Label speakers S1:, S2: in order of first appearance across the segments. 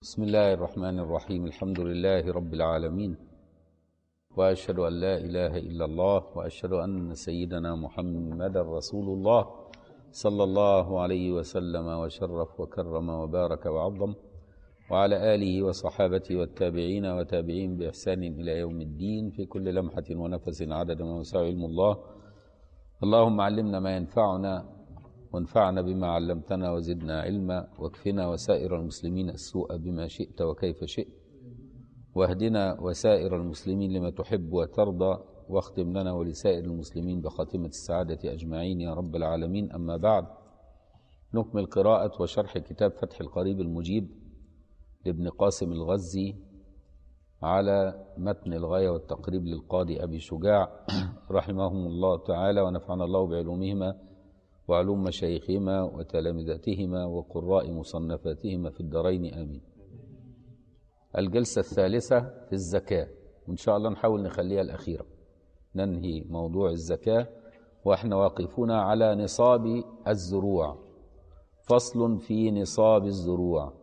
S1: بسم الله الرحمن الرحيم الحمد لله رب العالمين واشهد ان لا اله الا الله واشهد ان سيدنا محمدا رسول الله صلى الله عليه وسلم وشرف وكرم وبارك وعظم وعلى اله وصحابته والتابعين وتابعين باحسان الى يوم الدين في كل لمحه ونفس عدد ما وسع علم الله اللهم علمنا ما ينفعنا وانفعنا بما علمتنا وزدنا علما واكفنا وسائر المسلمين السوء بما شئت وكيف شئت واهدنا وسائر المسلمين لما تحب وترضى واختم لنا ولسائر المسلمين بخاتمة السعادة أجمعين يا رب العالمين أما بعد نكمل قراءة وشرح كتاب فتح القريب المجيب لابن قاسم الغزي على متن الغاية والتقريب للقاضي أبي شجاع رحمهم الله تعالى ونفعنا الله بعلومهما وعلوم مشايخهما وتلامذتهما وقراء مصنفاتهما في الدارين آمين الجلسة الثالثة في الزكاة وإن شاء الله نحاول نخليها الأخيرة ننهي موضوع الزكاة وإحنا واقفون على نصاب الزروع فصل في نصاب الزروع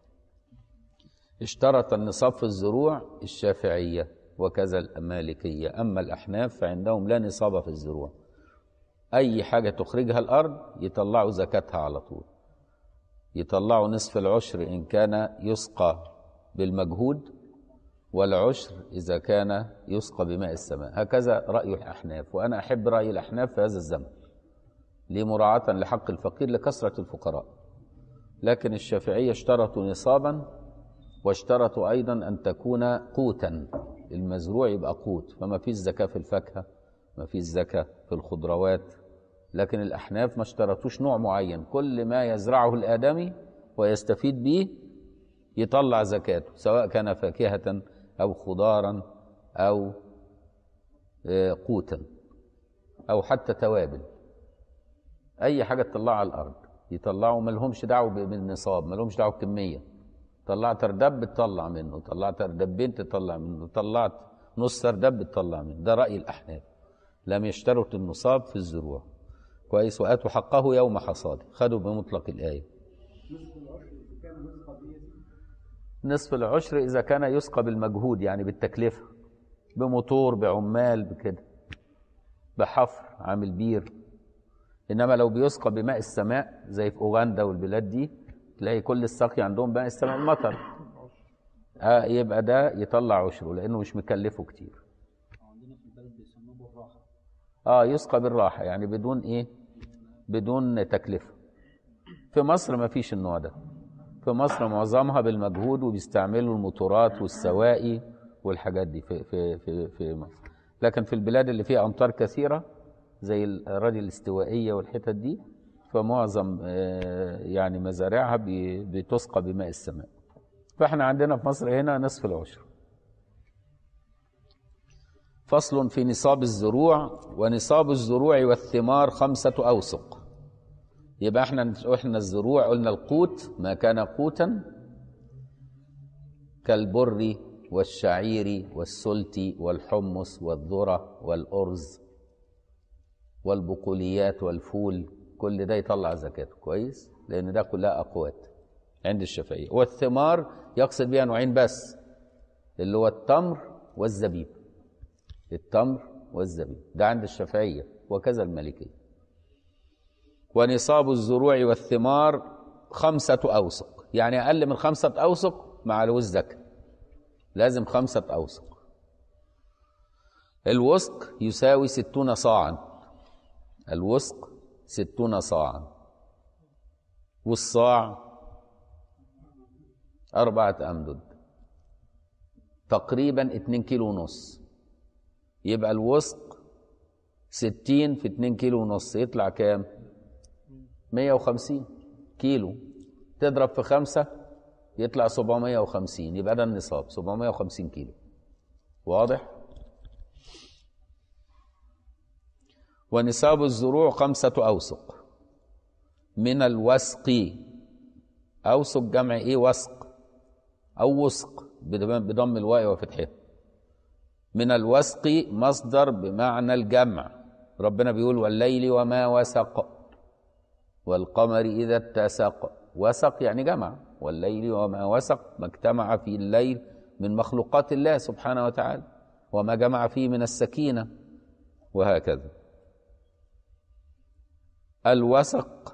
S1: اشترط النصاب في الزروع الشافعية وكذا المالكية أما الأحناف فعندهم لا نصاب في الزروع أي حاجة تخرجها الأرض يطلعوا زكاتها على طول يطلعوا نصف العشر إن كان يسقى بالمجهود والعشر إذا كان يسقى بماء السماء هكذا رأي الأحناف وأنا أحب رأي الأحناف في هذا الزمن لمراعاة لحق الفقير لكثرة الفقراء لكن الشافعية اشترطوا نصابا واشترطوا أيضا أن تكون قوتا المزروع يبقى قوت فما فيش زكاة في الفاكهة ما فيش زكاة في الخضروات لكن الأحناف ما اشترطوش نوع معين كل ما يزرعه الآدمي ويستفيد به يطلع زكاته سواء كان فاكهة أو خضارا أو قوتا أو حتى توابل أي حاجة تطلعها على الأرض يطلعوا ما لهمش دعوة بالنصاب ما لهمش دعوة بكمية طلعت أردب تطلع منه طلعت أردبين تطلع منه طلعت نص أردب تطلع منه ده رأي الأحناف لم يشترط النصاب في الزروع كويس وآتوا حقه يوم حصاده خدوا بمطلق الآية نصف العشر إذا كان يسقى بالمجهود يعني بالتكلفة بموتور بعمال بكده بحفر عامل بير إنما لو بيسقى بماء السماء زي في أوغندا والبلاد دي تلاقي كل السقي عندهم ماء السماء المطر آه يبقى ده يطلع عشره لأنه مش مكلفه كتير اه يسقى بالراحه يعني بدون ايه بدون تكلفه في مصر ما فيش النوع ده في مصر معظمها بالمجهود وبيستعملوا الموتورات والسواقي والحاجات دي في في في في مصر لكن في البلاد اللي فيها امطار كثيره زي الاراضي الاستوائيه والحتت دي فمعظم يعني مزارعها بتسقى بماء السماء فاحنا عندنا في مصر هنا نصف العشر فصل في نصاب الزروع ونصاب الزروع والثمار خمسة أوسق يبقى احنا احنا الزروع قلنا القوت ما كان قوتا كالبر والشعير والسلت والحمص والذرة والأرز والبقوليات والفول كل ده يطلع زكاته كويس لأن ده كلها أقوات عند الشافعية والثمار يقصد بها نوعين بس اللي هو التمر والزبيب التمر والزبيب ده عند الشافعية وكذا المالكية ونصاب الزروع والثمار خمسة أوسق يعني أقل من خمسة أوسق مع الوزك لازم خمسة أوسق الوسق يساوي ستون صاعا الوسق ستون صاعا والصاع أربعة أمدد تقريبا اتنين كيلو ونص يبقى الوسق ستين في اتنين كيلو ونص يطلع كام مية وخمسين كيلو تضرب في خمسة يطلع سبعمية وخمسين يبقى ده النصاب سبعمية وخمسين كيلو واضح ونصاب الزروع خمسة أوسق من الوسق أوسق جمع إيه وسق أو وسق بضم الواء وفتحها من الوسق مصدر بمعنى الجمع ربنا بيقول والليل وما وسق والقمر إذا اتسق وسق يعني جمع والليل وما وسق ما اجتمع في الليل من مخلوقات الله سبحانه وتعالى وما جمع فيه من السكينة وهكذا الوسق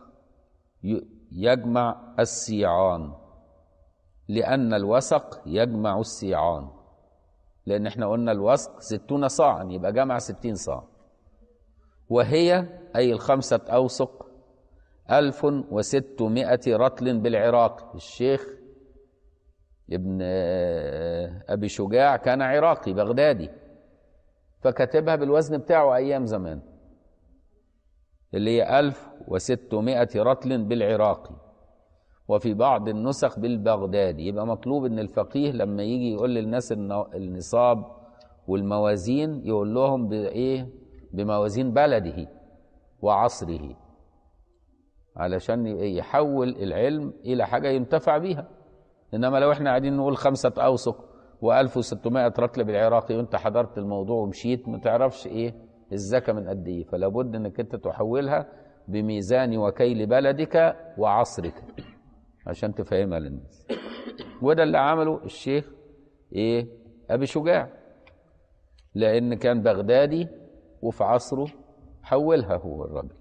S1: يجمع السيعان لأن الوسق يجمع السيعان لأن احنا قلنا الوسق ستون صاعا يبقى جمع ستين صاع وهي أي الخمسة أوسق ألف وستمائة رطل بالعراق الشيخ ابن أبي شجاع كان عراقي بغدادي فكتبها بالوزن بتاعه أيام زمان اللي هي ألف وستمائة رطل بالعراقي وفي بعض النسخ بالبغدادي يبقى مطلوب ان الفقيه لما يجي يقول للناس النصاب والموازين يقول لهم بايه بموازين بلده وعصره علشان يحول العلم الى حاجه ينتفع بيها انما لو احنا قاعدين نقول خمسه اوسق و1600 رطل بالعراقي وانت حضرت الموضوع ومشيت ما تعرفش ايه الزكاه من قد ايه فلا بد انك انت تحولها بميزان وكيل بلدك وعصرك عشان تفهمها للناس وده اللي عمله الشيخ ايه ابي شجاع لان كان بغدادي وفي عصره حولها هو الرجل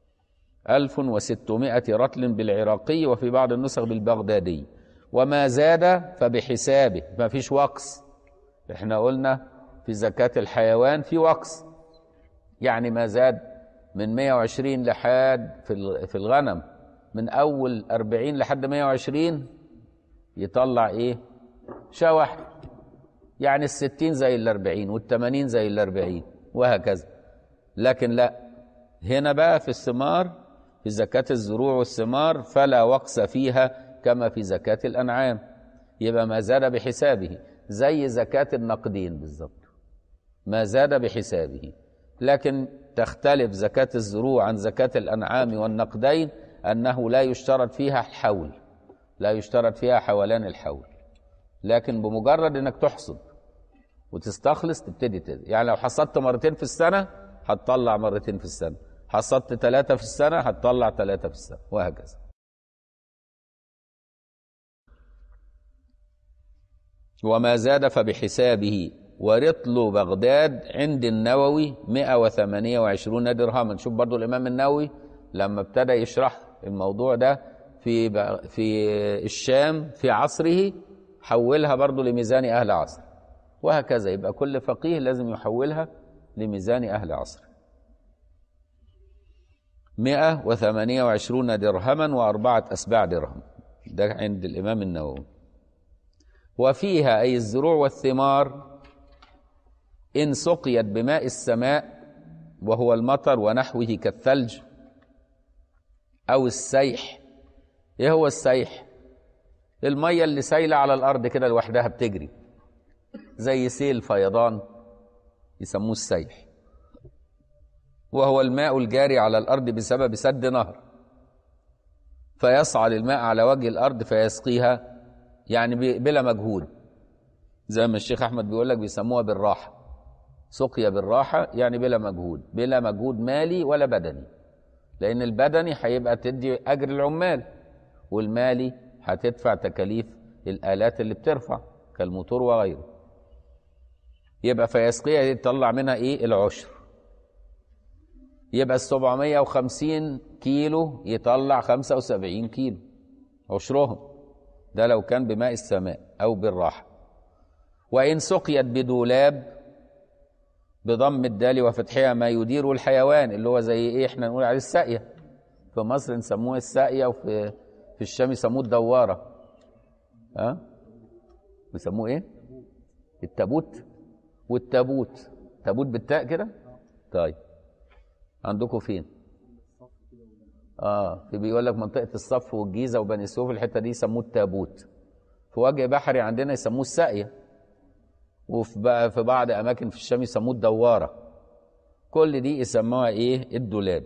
S1: 1600 رطل بالعراقي وفي بعض النسخ بالبغدادي وما زاد فبحسابه ما فيش وقص احنا قلنا في زكاة الحيوان في وقص يعني ما زاد من 120 لحد في الغنم من اول 40 لحد 120 يطلع ايه شاة واحدة يعني الستين زي الأربعين والتمانين زي الأربعين وهكذا لكن لا هنا بقى في الثمار في زكاة الزروع والثمار فلا وقص فيها كما في زكاة الأنعام يبقى ما زاد بحسابه زي زكاة النقدين بالظبط ما زاد بحسابه لكن تختلف زكاة الزروع عن زكاة الأنعام والنقدين أنه لا يشترط فيها الحول لا يشترط فيها حولان الحول لكن بمجرد انك تحصد وتستخلص تبتدي تدي يعني لو حصدت مرتين في السنة هتطلع مرتين في السنة حصدت ثلاثة في السنة هتطلع ثلاثة في السنة وهكذا وما زاد فبحسابه ورطل بغداد عند النووي 128 درهما شوف برضو الإمام النووي لما ابتدى يشرح الموضوع ده في في الشام في عصره حولها برضو لميزان أهل عصر وهكذا يبقى كل فقيه لازم يحولها لميزان أهل عصر مئة وثمانية وعشرون درهما وأربعة أسباع درهم ده عند الإمام النووي وفيها أي الزروع والثمار إن سقيت بماء السماء وهو المطر ونحوه كالثلج أو السيح إيه هو السيح؟ المية اللي سايلة على الأرض كده لوحدها بتجري زي سيل فيضان يسموه السيح وهو الماء الجاري على الأرض بسبب سد نهر فيصعد الماء على وجه الأرض فيسقيها يعني بلا مجهود زي ما الشيخ أحمد بيقول لك بيسموها بالراحة سقيا بالراحة يعني بلا مجهود بلا مجهود مالي ولا بدني لأن البدني هيبقى تدي أجر العمال والمالي هتدفع تكاليف الآلات اللي بترفع كالموتور وغيره يبقى فيسقيها يطلع منها إيه العشر يبقى ال 750 كيلو يطلع 75 كيلو عشرهم ده لو كان بماء السماء أو بالراحة وإن سقيت بدولاب بضم الدال وفتحها ما يدير الحيوان اللي هو زي ايه احنا نقول عليه الساقيه في مصر نسموه الساقيه وفي في الشام يسموه الدواره ها أه؟ بيسموه ايه التابوت والتابوت تابوت بالتاء كده طيب عندكم فين اه في بيقول لك منطقه الصف والجيزه وبني سويف الحته دي يسموه التابوت في وجه بحري عندنا يسموه الساقيه وفي بقى في بعض اماكن في الشام يسموه الدواره كل دي يسموها ايه الدولاب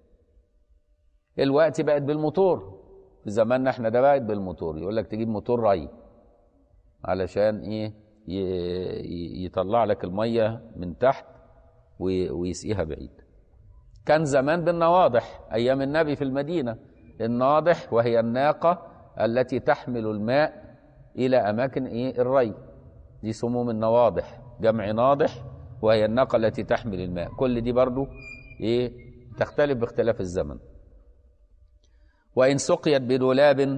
S1: الوقت بقت بالموتور في زماننا احنا ده بقت بالموتور يقول لك تجيب موتور ري علشان ايه يطلع لك الميه من تحت ويسقيها بعيد كان زمان بالنواضح ايام النبي في المدينه الناضح وهي الناقه التي تحمل الماء إلى أماكن إيه الري دي سموم النواضح جمع ناضح وهي الناقة التي تحمل الماء كل دي برضو إيه تختلف باختلاف الزمن وإن سقيت بدولاب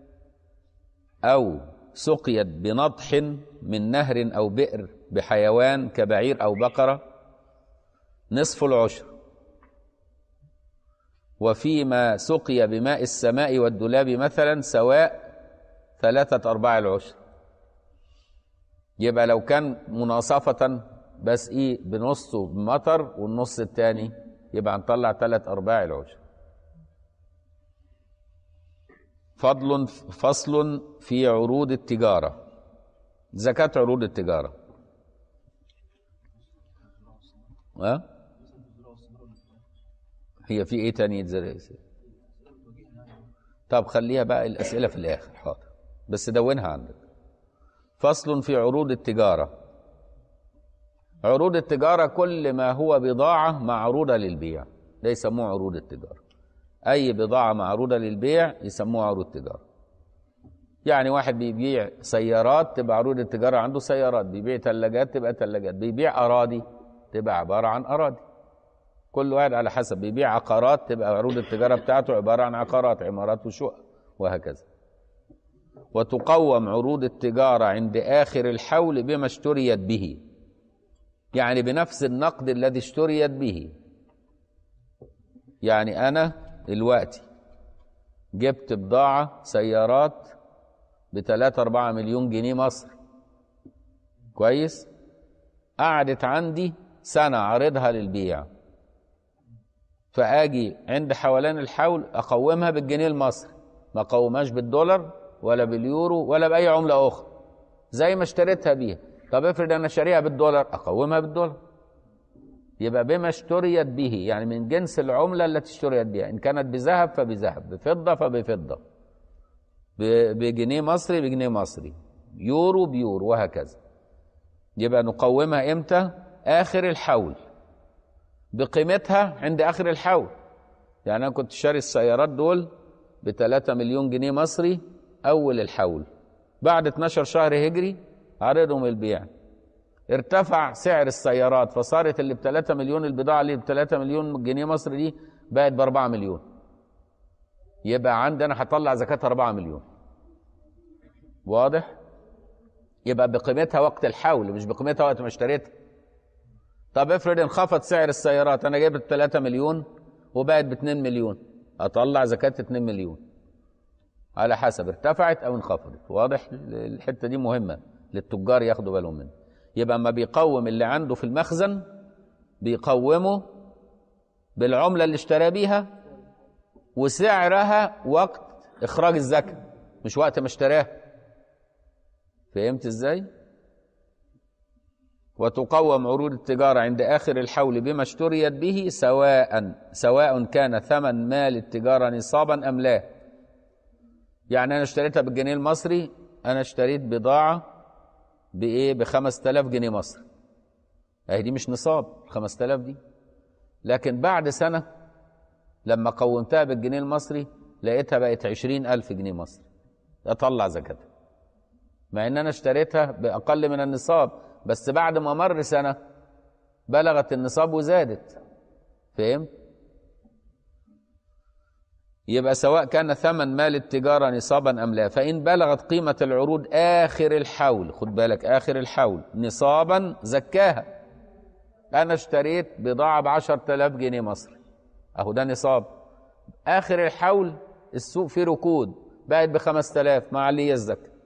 S1: أو سقيت بنضح من نهر أو بئر بحيوان كبعير أو بقرة نصف العشر وفيما سقي بماء السماء والدولاب مثلا سواء ثلاثة أرباع العشر يبقى لو كان مناصفة بس إيه بنصه بمطر والنص التاني يبقى نطلع ثلاث أرباع العشر فضل فصل في عروض التجارة زكاة عروض التجارة ها؟ هي في ايه تاني يتزرع طب خليها بقى الأسئلة في الآخر حاضر بس دونها عندك فصل في عروض التجارة عروض التجارة كل ما هو بضاعة معروضة للبيع ده يسموه عروض التجارة أي بضاعة معروضة للبيع يسموها عروض تجارة يعني واحد بيبيع سيارات تبقى عروض التجارة عنده سيارات بيبيع ثلاجات تبقى ثلاجات بيبيع أراضي تبقى عبارة عن أراضي كل واحد على حسب بيبيع عقارات تبقى عروض التجارة بتاعته عبارة عن عقارات عمارات وشقق وهكذا وتقوم عروض التجارة عند آخر الحول بما اشتريت به يعني بنفس النقد الذي اشتريت به يعني أنا دلوقتي جبت بضاعة سيارات بتلاتة أربعة مليون جنيه مصر كويس قعدت عندي سنة عارضها للبيع فاجي عند حوالين الحول اقومها بالجنيه المصري ما اقومهاش بالدولار ولا باليورو ولا باي عمله اخرى زي ما اشتريتها بيها طب افرض انا شاريها بالدولار اقومها بالدولار يبقى بما اشتريت به يعني من جنس العمله التي اشتريت بها ان كانت بذهب فبذهب بفضه فبفضه بجنيه مصري بجنيه مصري يورو بيورو وهكذا يبقى نقومها امتى اخر الحول بقيمتها عند اخر الحول يعني انا كنت شاري السيارات دول ب 3 مليون جنيه مصري اول الحول بعد 12 شهر هجري عرضهم البيع ارتفع سعر السيارات فصارت اللي ب 3 مليون البضاعه اللي ب 3 مليون جنيه مصري دي بقت ب 4 مليون يبقى عندي انا هطلع زكاه 4 مليون واضح يبقى بقيمتها وقت الحول مش بقيمتها وقت ما اشتريتها طب افرض انخفض سعر السيارات انا جايب 3 مليون وبقت ب 2 مليون اطلع زكاه 2 مليون على حسب ارتفعت او انخفضت واضح الحته دي مهمه للتجار ياخدوا بالهم منها يبقى اما بيقوم اللي عنده في المخزن بيقومه بالعمله اللي اشترى بيها وسعرها وقت اخراج الزكاه مش وقت ما اشتراها فهمت ازاي وتقوم عروض التجارة عند آخر الحول بما اشتريت به سواء سواء كان ثمن مال التجارة نصابا أم لا يعني أنا اشتريتها بالجنيه المصري أنا اشتريت بضاعة بإيه ب 5000 جنيه مصري أهي دي مش نصاب 5000 دي لكن بعد سنة لما قومتها بالجنيه المصري لقيتها بقت 20000 جنيه مصري أطلع زكاتها مع إن أنا اشتريتها بأقل من النصاب بس بعد ما مر سنة بلغت النصاب وزادت فهمت؟ يبقى سواء كان ثمن مال التجارة نصابا أم لا فإن بلغت قيمة العروض آخر الحول خد بالك آخر الحول نصابا زكاها أنا اشتريت بضاعة بعشر تلاف جنيه مصري أهو ده نصاب آخر الحول السوق فيه ركود بقت بخمس تلاف مع علية الزكاة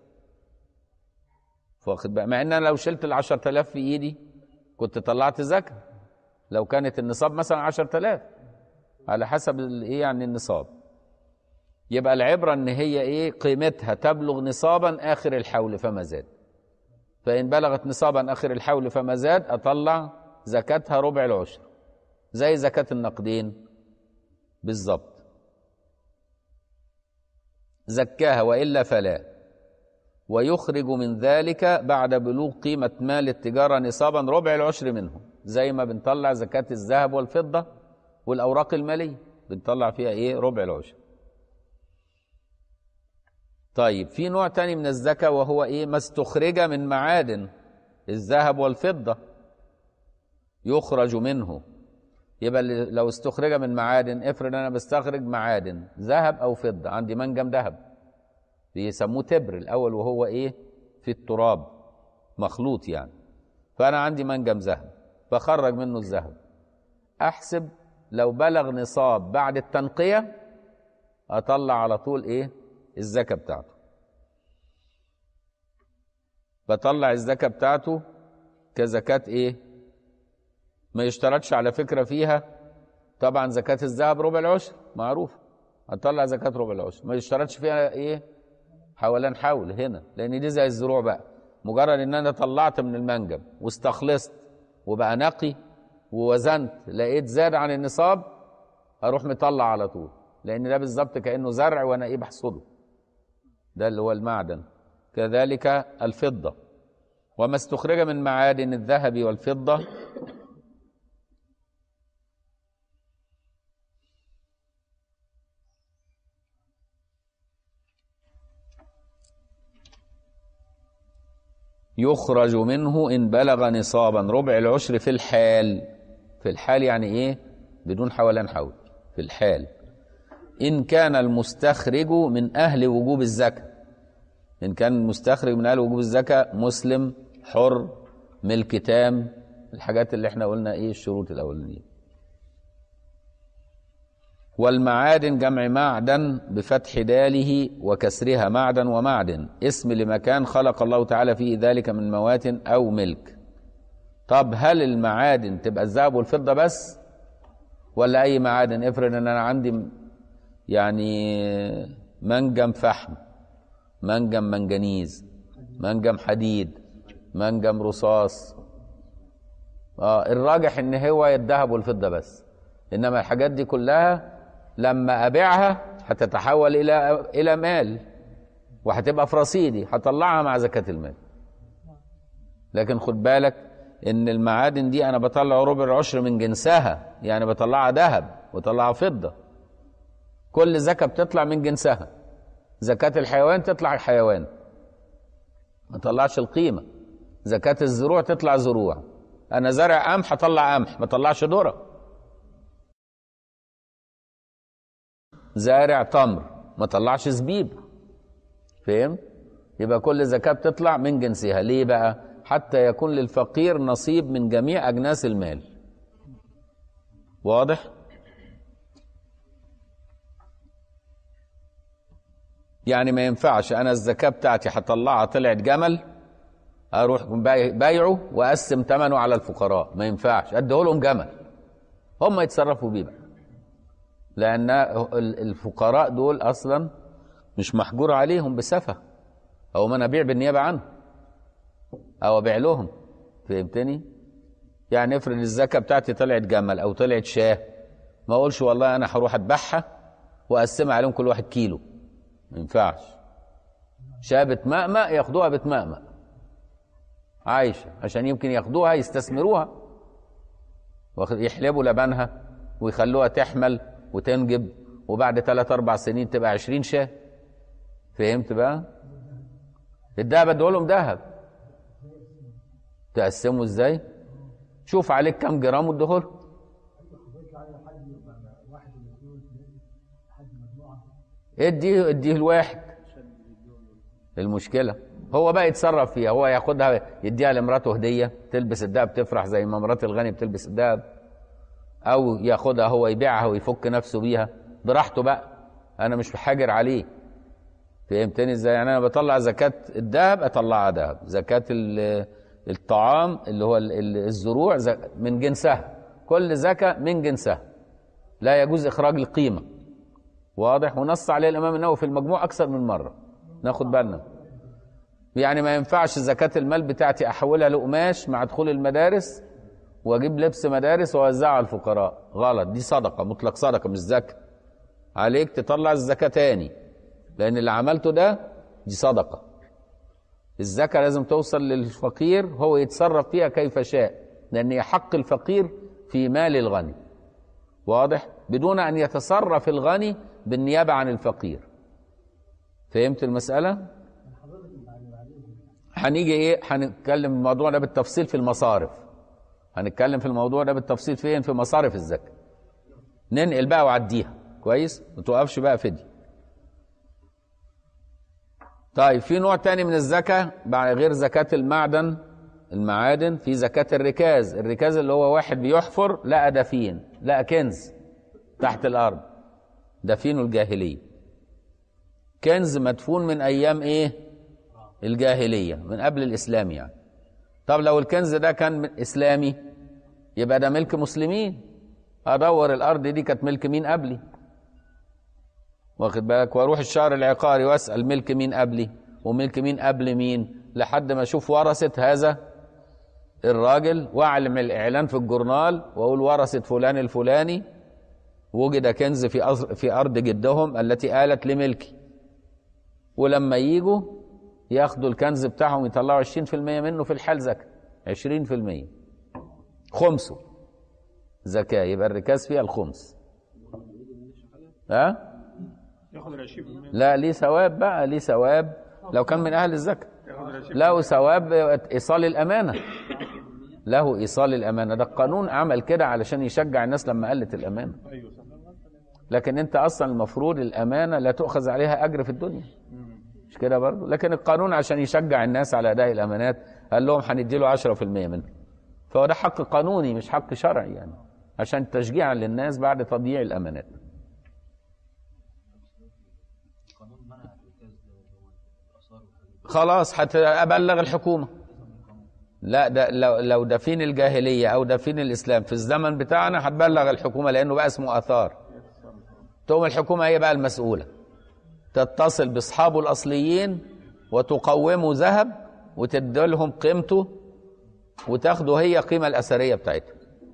S1: واخد بقى مع ان انا لو شلت ال 10000 في ايدي كنت طلعت زكاه لو كانت النصاب مثلا 10000 على حسب ايه يعني النصاب يبقى العبره ان هي ايه قيمتها تبلغ نصابا اخر الحول فما زاد فان بلغت نصابا اخر الحول فما زاد اطلع زكاتها ربع العشر زي زكاه النقدين بالظبط زكاها والا فلا ويخرج من ذلك بعد بلوغ قيمة مال التجارة نصابا ربع العشر منه زي ما بنطلع زكاة الذهب والفضة والأوراق المالية بنطلع فيها إيه ربع العشر طيب في نوع تاني من الزكاة وهو ايه ما استخرج من معادن الذهب والفضة يخرج منه يبقى اللي- لو استخرج من معادن افرض انا بستخرج معادن ذهب او فضة عندي منجم ذهب بيسموه تبر الاول وهو ايه في التراب مخلوط يعني فانا عندي منجم ذهب بخرج منه الذهب احسب لو بلغ نصاب بعد التنقية اطلع على طول ايه الزكاة بتاعته بطلع الزكاة بتاعته كزكاة ايه ما يشترطش على فكرة فيها طبعا زكاة الذهب ربع العشر معروف هتطلع زكاة ربع العشر ما يشترطش فيها ايه حولان حول هنا لان دي زي الزروع بقى مجرد ان انا طلعت من المنجم واستخلصت وبقى نقي ووزنت لقيت زاد عن النصاب اروح مطلع على طول لان ده بالظبط كانه زرع وانا ايه بحصده ده اللي هو المعدن كذلك الفضه وما استخرج من معادن الذهب والفضه يخرج منه إن بلغ نصابا ربع العشر في الحال في الحال يعني إيه بدون حولان حول في الحال إن كان المستخرج من أهل وجوب الزكاة إن كان المستخرج من أهل وجوب الزكاة مسلم حر ملك تام الحاجات اللي احنا قلنا إيه الشروط الأولانية والمعادن جمع معدن بفتح داله وكسرها معدن ومعدن اسم لمكان خلق الله تعالى فيه ذلك من موات أو ملك طب هل المعادن تبقى الذهب والفضة بس ولا أي معادن افرض أن أنا عندي يعني منجم فحم منجم منجنيز منجم حديد منجم رصاص آه الراجح ان هو الذهب والفضه بس انما الحاجات دي كلها لما ابيعها هتتحول الى الى مال وهتبقى في رصيدي هطلعها مع زكاه المال لكن خد بالك ان المعادن دي انا بطلع ربع العشر من جنسها يعني بطلعها ذهب وطلعها فضه كل زكاه بتطلع من جنسها زكاه الحيوان تطلع الحيوان ما طلعش القيمه زكاه الزروع تطلع زروع انا زارع قمح اطلع قمح ما طلعش ذره زارع تمر ما طلعش زبيب فهم يبقى كل زكاة بتطلع من جنسها ليه بقى حتى يكون للفقير نصيب من جميع أجناس المال واضح يعني ما ينفعش أنا الزكاة بتاعتي هطلعها طلعت جمل أروح باي- بايعه وأقسم ثمنه على الفقراء ما ينفعش أديه لهم جمل هم يتصرفوا بيه بقى لأن الفقراء دول أصلا مش محجور عليهم بسفة أو ما أنا أبيع بالنيابة عنه أو أبيع لهم فهمتني؟ يعني افرض الزكاة بتاعتي طلعت جمل أو طلعت شاه ما أقولش والله أنا هروح أذبحها وأقسمها عليهم كل واحد كيلو ما ينفعش شاه بتمأمأ ياخدوها بتمأمأ عايشة عشان يمكن ياخدوها يستثمروها واخد- يحلبوا لبنها ويخلوها تحمل وتنجب وبعد ثلاث اربع سنين تبقى عشرين شاه فهمت بقى الدهب ادولهم ذهب تقسمه ازاي شوف عليك كم جرام واديهوله اديه اديه الواحد المشكله هو بقى يتصرف فيها هو ياخدها يديها لمراته هديه تلبس الدهب تفرح زي ما مرات الغني بتلبس الدهب او ياخدها هو يبيعها ويفك نفسه بيها براحته بقى انا مش بحاجر عليه فهمتني ازاي يعني انا بطلع زكاه الذهب اطلعها ذهب زكاه ال- الطعام اللي هو ال- ال- الزروع زك- من جنسها كل زكاه من جنسها لا يجوز اخراج القيمه واضح ونص عليه الامام النووي في المجموع اكثر من مره ناخد بالنا يعني ما ينفعش زكاه المال بتاعتي احولها لقماش مع دخول المدارس واجيب لبس مدارس واوزعه على الفقراء غلط دي صدقه مطلق صدقه مش زكاه عليك تطلع الزكاه تاني لان اللي عملته ده دي صدقه الزكاه لازم توصل للفقير هو يتصرف فيها كيف شاء لان هي حق الفقير في مال الغني واضح بدون ان يتصرف الغني بالنيابه عن الفقير فهمت المسألة؟ هنيجي ايه هنتكلم الموضوع ده بالتفصيل في المصارف هنتكلم في الموضوع ده بالتفصيل فين في مصارف الزكاة ننقل بقى وعديها كويس ما توقفش بقى فدي طيب في نوع تاني من الزكاة بعد غير زكاة المعدن المعادن في زكاة الركاز الركاز اللي هو واحد بيحفر لقى دفين لقى كنز تحت الأرض دفين الجاهلية كنز مدفون من أيام إيه الجاهلية من قبل الإسلام يعني طب لو الكنز ده كان من إسلامي يبقى ده ملك مسلمين أدور الأرض دي كانت ملك مين قبلي واخد بالك واروح الشهر العقاري واسال ملك مين قبلي وملك مين قبل مين لحد ما اشوف ورثه هذا الراجل واعلم الاعلان في الجورنال واقول ورثه فلان الفلاني وجد كنز في أز- في ارض جدهم التي آلت لملكي ولما يجوا ياخدوا الكنز بتاعهم يطلعوا 20% منه في الحال زكاه 20% خمسه زكاه يبقى الركاز فيها الخمس ها
S2: ياخد ال 20%
S1: لا ليه ثواب بقى ليه ثواب لو كان من اهل الزكاه
S2: ياخد ال 20%
S1: له ثواب ايصال الامانه له ايصال الامانه ده القانون عمل كده علشان يشجع الناس لما قلت الامانه
S2: ايوه صح
S1: لكن انت اصلا المفروض الامانه لا تؤخذ عليها اجر في الدنيا مش كده برضه لكن القانون عشان يشجع الناس على اداء الامانات قال لهم هندي له 10% منه فهو ده حق قانوني مش حق شرعي يعني عشان تشجيعا للناس بعد تضييع الامانات خلاص هتبلغ الحكومه لا ده لو لو دفين الجاهليه او دفين الاسلام في الزمن بتاعنا هتبلغ الحكومه لانه بقى اسمه اثار تقوم الحكومه هي بقى المسؤوله تتصل باصحابه الاصليين وتقومه ذهب وتديلهم قيمته وتاخده هي القيمه الاثريه بتاعتها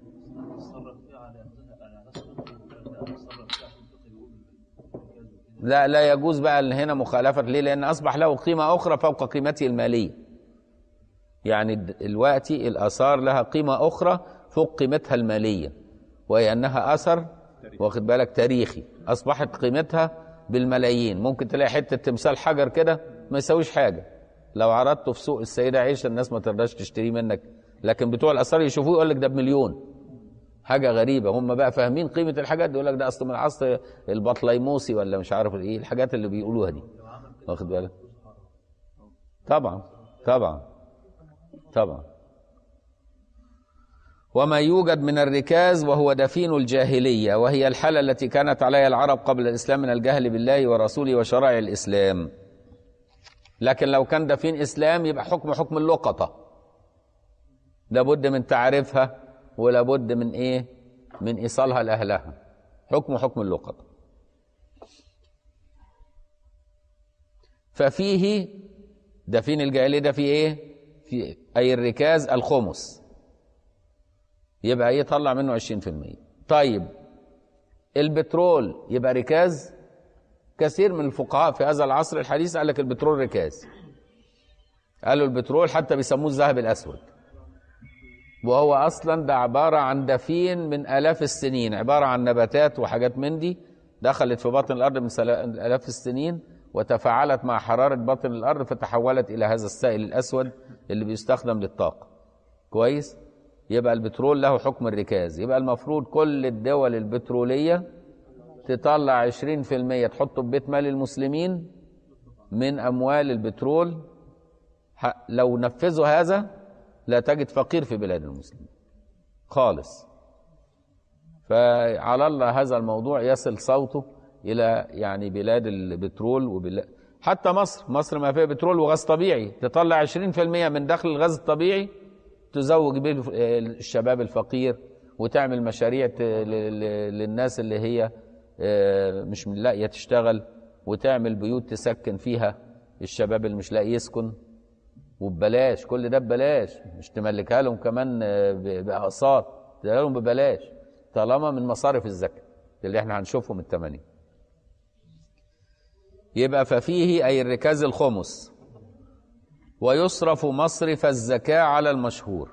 S1: لا لا يجوز بقى اللي هنا مخالفه ليه لان اصبح له قيمه اخرى فوق قيمته الماليه يعني د- دلوقتي الاثار لها قيمه اخرى فوق قيمتها الماليه وهي انها اثر واخد بالك تاريخي اصبحت قيمتها بالملايين ممكن تلاقي حته تمثال حجر كده ما يساويش حاجه لو عرضته في سوق السيده عيشه الناس ما ترضاش تشتريه منك لكن بتوع الاثار يشوفوه يقول لك ده بمليون حاجه غريبه هم بقى فاهمين قيمه الحاجات دي يقول لك ده اصل من عصر البطليموسي ولا مش عارف ايه الحاجات اللي بيقولوها دي واخد بالك طبعا طبعا طبعا وما يوجد من الركاز وهو دفين الجاهليه وهي الحاله التي كانت عليها العرب قبل الاسلام من الجهل بالله ورسوله وشرائع الاسلام لكن لو كان دفين اسلام يبقى حكم حكم اللقطه لابد من تعريفها ولابد من ايه من ايصالها لاهلها حكم حكم اللقطه ففيه دفين الجاهليه ده فيه ايه في اي الركاز الخمس يبقى يطلع منه 20% طيب البترول يبقى ركاز كثير من الفقهاء في هذا العصر الحديث قال لك البترول ركاز قالوا البترول حتى بيسموه الذهب الاسود وهو اصلا ده عباره عن دفين من الاف السنين عباره عن نباتات وحاجات من دي دخلت في باطن الارض من سلا- الاف السنين وتفاعلت مع حراره باطن الارض فتحولت الى هذا السائل الاسود اللي بيستخدم للطاقه كويس يبقى البترول له حكم الركاز يبقى المفروض كل الدول البتروليه تطلع 20% تحطه في بيت مال المسلمين من اموال البترول ح- لو نفذوا هذا لا تجد فقير في بلاد المسلمين خالص فعلى الله هذا الموضوع يصل صوته الى يعني بلاد البترول وبلاد حتى مصر مصر ما فيها بترول وغاز طبيعي تطلع 20% من دخل الغاز الطبيعي تزوج به الف- الشباب الفقير وتعمل مشاريع ت- ل- ل- للناس اللي هي آه، مش لاقيه تشتغل وتعمل بيوت تسكن فيها الشباب اللي مش لاقي يسكن وببلاش كل ده ببلاش مش تملكها لهم كمان آه، ب- باقساط تديها لهم ببلاش طالما من مصارف الزكاه اللي احنا هنشوفهم الثمانيه يبقى ففيه اي الركاز الخمس ويصرف مصرف الزكاه على المشهور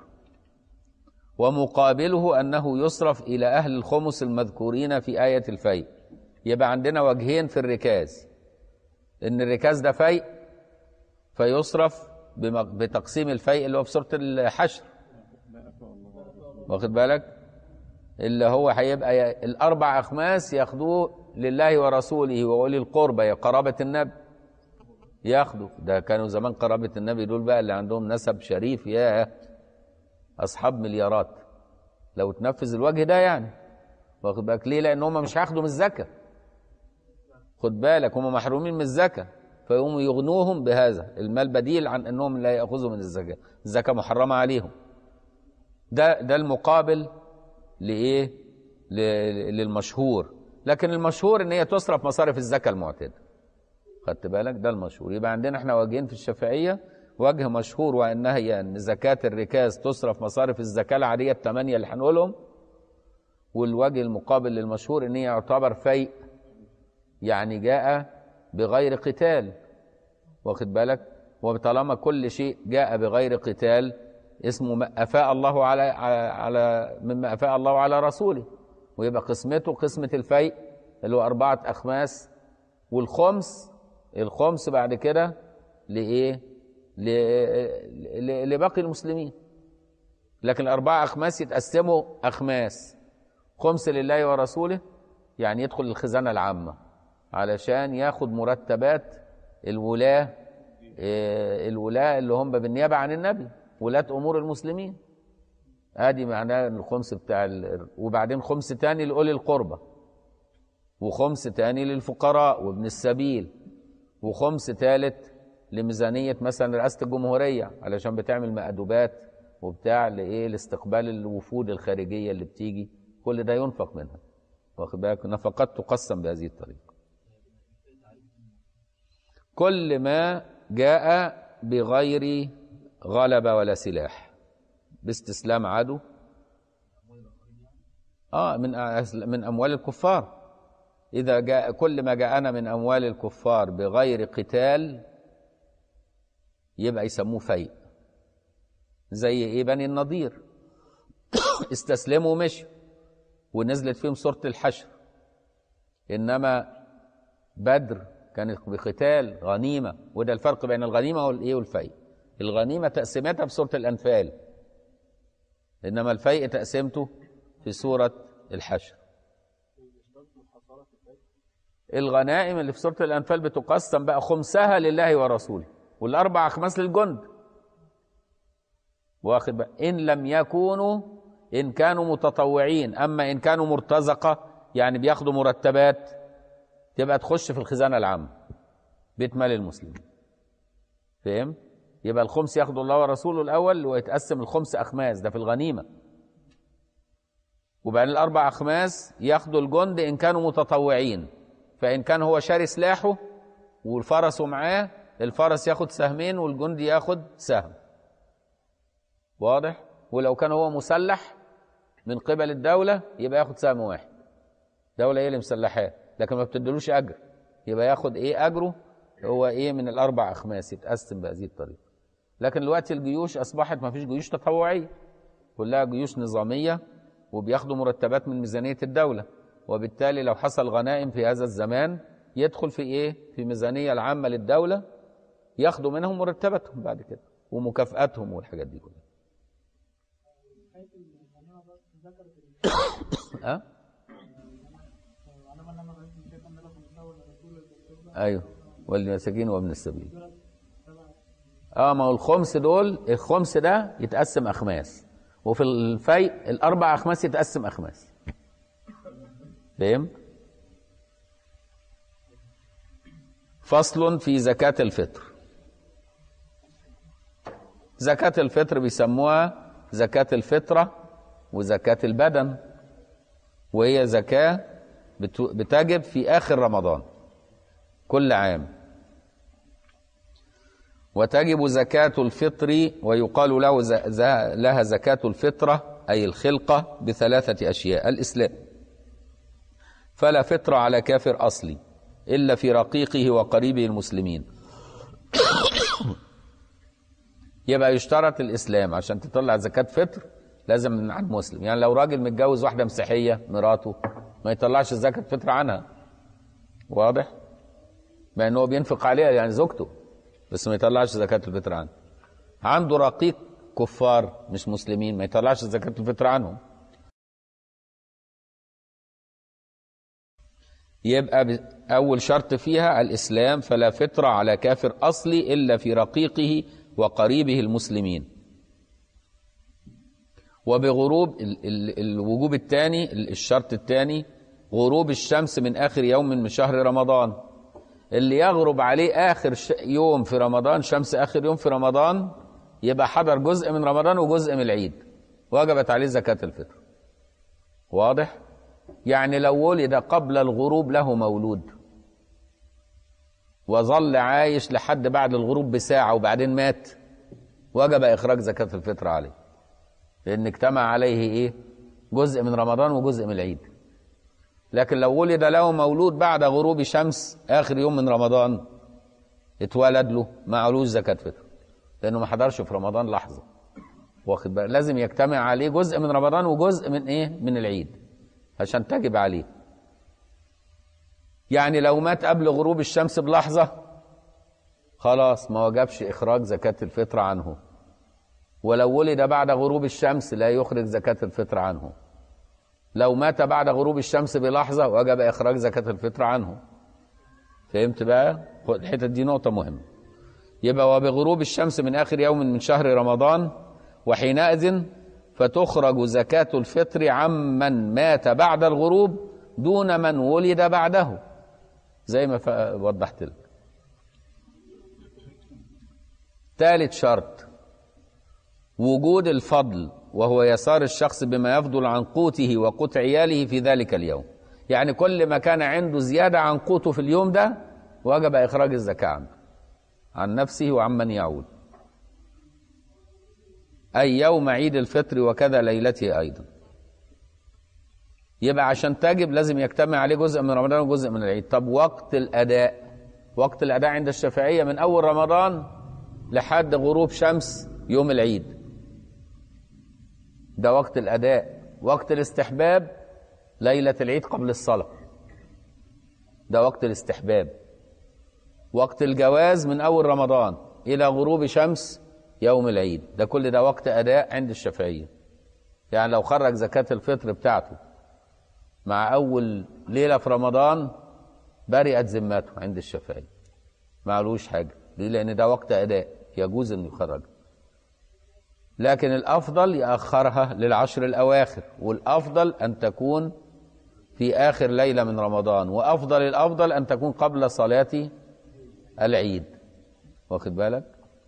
S1: ومقابله انه يصرف الى اهل الخمس المذكورين في ايه الفيء يبقى عندنا وجهين في الركاز ان الركاز ده فيء فيصرف بم- بتقسيم الفيء اللي هو في سوره الحشر واخد بالك اللي هو هيبقى ي- الاربع اخماس ياخدوه لله ورسوله واولي القربى يا قرابه النبي ياخدوا ده كانوا زمان قرابه النبي دول بقى اللي عندهم نسب شريف يا اصحاب مليارات لو تنفذ الوجه ده يعني واخد بالك ليه لان هم مش هياخدوا من الزكاه خد بالك هم محرومين من الزكاه فيقوموا يغنوهم بهذا المال بديل عن انهم لا ياخذوا من الزكاه الزكاه محرمه عليهم ده ده المقابل لايه ل- للمشهور لكن المشهور ان هي تصرف مصارف الزكاه المعتاده خدت بالك ده المشهور يبقى عندنا احنا وجهين في الشافعيه وجه مشهور وانها هي ان زكاه الركاز تصرف مصارف الزكاه العاديه الثمانيه اللي هنقولهم والوجه المقابل للمشهور ان هي يعتبر فيء يعني جاء بغير قتال واخد بالك وطالما كل شيء جاء بغير قتال اسمه ما افاء الله على على مما افاء الله على رسوله ويبقى قسمته قسمه الفيء اللي هو اربعه اخماس والخمس الخمس بعد كده لايه ل- ل- لباقي المسلمين لكن الاربعه اخماس يتقسموا اخماس خمس لله ورسوله يعني يدخل الخزانه العامه علشان ياخد مرتبات الولاه آه، الولاه اللي هم بالنيابه عن النبي ولاة امور المسلمين ادي معناه الخمس بتاع ال... وبعدين خمس تاني لاولي القربى وخمس تاني للفقراء وابن السبيل وخمس تالت لميزانية مثلا رئاسة الجمهورية علشان بتعمل مأدوبات وبتاع لإيه لاستقبال الوفود الخارجية اللي بتيجي كل ده ينفق منها واخد بالك نفقات تقسم بهذه الطريقة كل ما جاء بغير غلبة ولا سلاح باستسلام عدو اه من أس- من اموال الكفار اذا جاء كل ما جاءنا من اموال الكفار بغير قتال يبقى يسموه فيء زي ايه بني النضير استسلموا ومشوا ونزلت فيهم سوره الحشر انما بدر كانت بقتال غنيمه وده الفرق بين الغنيمه والايه والفيء الغنيمه تقسيمتها في سوره الانفال انما الفيء تقسيمته في سوره الحشر الغنائم اللي في سوره الانفال بتقسم بقى خمسها لله ورسوله والاربع اخماس للجند واخد بقى ان لم يكونوا ان كانوا متطوعين اما ان كانوا مرتزقه يعني بياخدوا مرتبات تبقى تخش في الخزانه العامه بيت مال المسلمين فهم يبقى الخمس ياخد الله ورسوله الاول ويتقسم الخمس اخماس ده في الغنيمه وبعدين الاربع اخماس ياخدوا الجند ان كانوا متطوعين فان كان هو شاري سلاحه والفرس معاه الفرس ياخد سهمين والجندي ياخد سهم واضح ولو كان هو مسلح من قبل الدولة يبقى ياخد سهم واحد دولة هي اللي مسلحاه لكن ما بتدلوش أجر يبقى ياخد إيه أجره هو إيه من الأربع أخماس يتقسم بهذه الطريقة لكن دلوقتي الجيوش أصبحت ما فيش جيوش تطوعية كلها جيوش نظامية وبياخدوا مرتبات من ميزانية الدولة وبالتالي لو حصل غنائم في هذا الزمان يدخل في إيه في ميزانية العامة للدولة ياخدوا منهم مرتباتهم بعد كده ومكافآتهم والحاجات دي كلها أه؟ ايوه والمساكين وابن السبيل اه ما هو الخمس دول الخمس ده يتقسم اخماس وفي الفيء الاربع اخماس يتقسم اخماس فهم فصل في زكاة الفطر زكاة الفطر بيسموها زكاة الفطرة وزكاة البدن وهي زكاة بت- بتجب في آخر رمضان كل عام وتجب زكاة الفطر ويقال له ز- ز- لها زكاة الفطرة أي الخلقة بثلاثة أشياء الإسلام فلا فطر على كافر أصلي إلا في رقيقه وقريبه المسلمين يبقى يشترط الإسلام عشان تطلع زكاة فطر لازم من عن مسلم يعني لو راجل متجوز واحدة مسيحية مراته ما يطلعش زكاة فطر عنها واضح مع ان هو بينفق عليها يعني زوجته بس ما يطلعش زكاة الفطر عنه عنده رقيق كفار مش مسلمين ما يطلعش زكاة الفطر عنهم يبقى ب- أول شرط فيها الإسلام فلا فطر على كافر أصلي إلا في رقيقه وقريبه المسلمين وبغروب ال ال الوجوب الثاني الشرط الثاني غروب الشمس من آخر يوم من شهر رمضان اللي يغرب عليه آخر ش- يوم في رمضان شمس آخر يوم في رمضان يبقى حضر جزء من رمضان وجزء من العيد وجبت عليه زكاة الفطر واضح؟ يعني لو ولد قبل الغروب له مولود وظل عايش لحد بعد الغروب بساعة وبعدين مات وجب إخراج زكاة الفطر عليه لأن اجتمع عليه إيه جزء من رمضان وجزء من العيد لكن لو ولد له مولود بعد غروب شمس آخر يوم من رمضان اتولد له ما علوش زكاة فطر لأنه ما حضرش في رمضان لحظة واخد بالك لازم يجتمع عليه جزء من رمضان وجزء من إيه من العيد عشان تجب عليه يعني لو مات قبل غروب الشمس بلحظة خلاص ما وجبش إخراج زكاة الفطر عنه ولو ولد بعد غروب الشمس لا يخرج زكاة الفطر عنه لو مات بعد غروب الشمس بلحظة وجب إخراج زكاة الفطر عنه فهمت بقى؟ خد الحتة دي نقطة مهمة يبقى وبغروب الشمس من آخر يوم من شهر رمضان وحينئذ فتخرج زكاة الفطر عمن مات بعد الغروب دون من ولد بعده زي ما ف- وضحت لك ثالث شرط وجود الفضل وهو يسار الشخص بما يفضل عن قوته وقوت عياله في ذلك اليوم يعني كل ما كان عنده زيادة عن قوته في اليوم ده وجب إخراج الزكاة عنه عن نفسه وعمن يعود أي يوم عيد الفطر وكذا ليلته أيضا يبقى عشان تجب لازم يجتمع عليه جزء من رمضان وجزء من العيد طب وقت الأداء وقت الأداء عند الشافعية من أول رمضان لحد غروب شمس يوم العيد ده وقت الأداء وقت الاستحباب ليلة العيد قبل الصلاة ده وقت الاستحباب وقت الجواز من أول رمضان إلى غروب شمس يوم العيد ده كل ده وقت أداء عند الشافعية يعني لو خرج زكاة الفطر بتاعته مع أول ليلة في رمضان برئت ذمته عند الشافعية ما علوش حاجة ليه لأن ده وقت أداء يجوز أن يخرج لكن الأفضل يأخرها للعشر الأواخر والأفضل أن تكون في آخر ليلة من رمضان وأفضل الأفضل أن تكون قبل صلاة العيد واخد بالك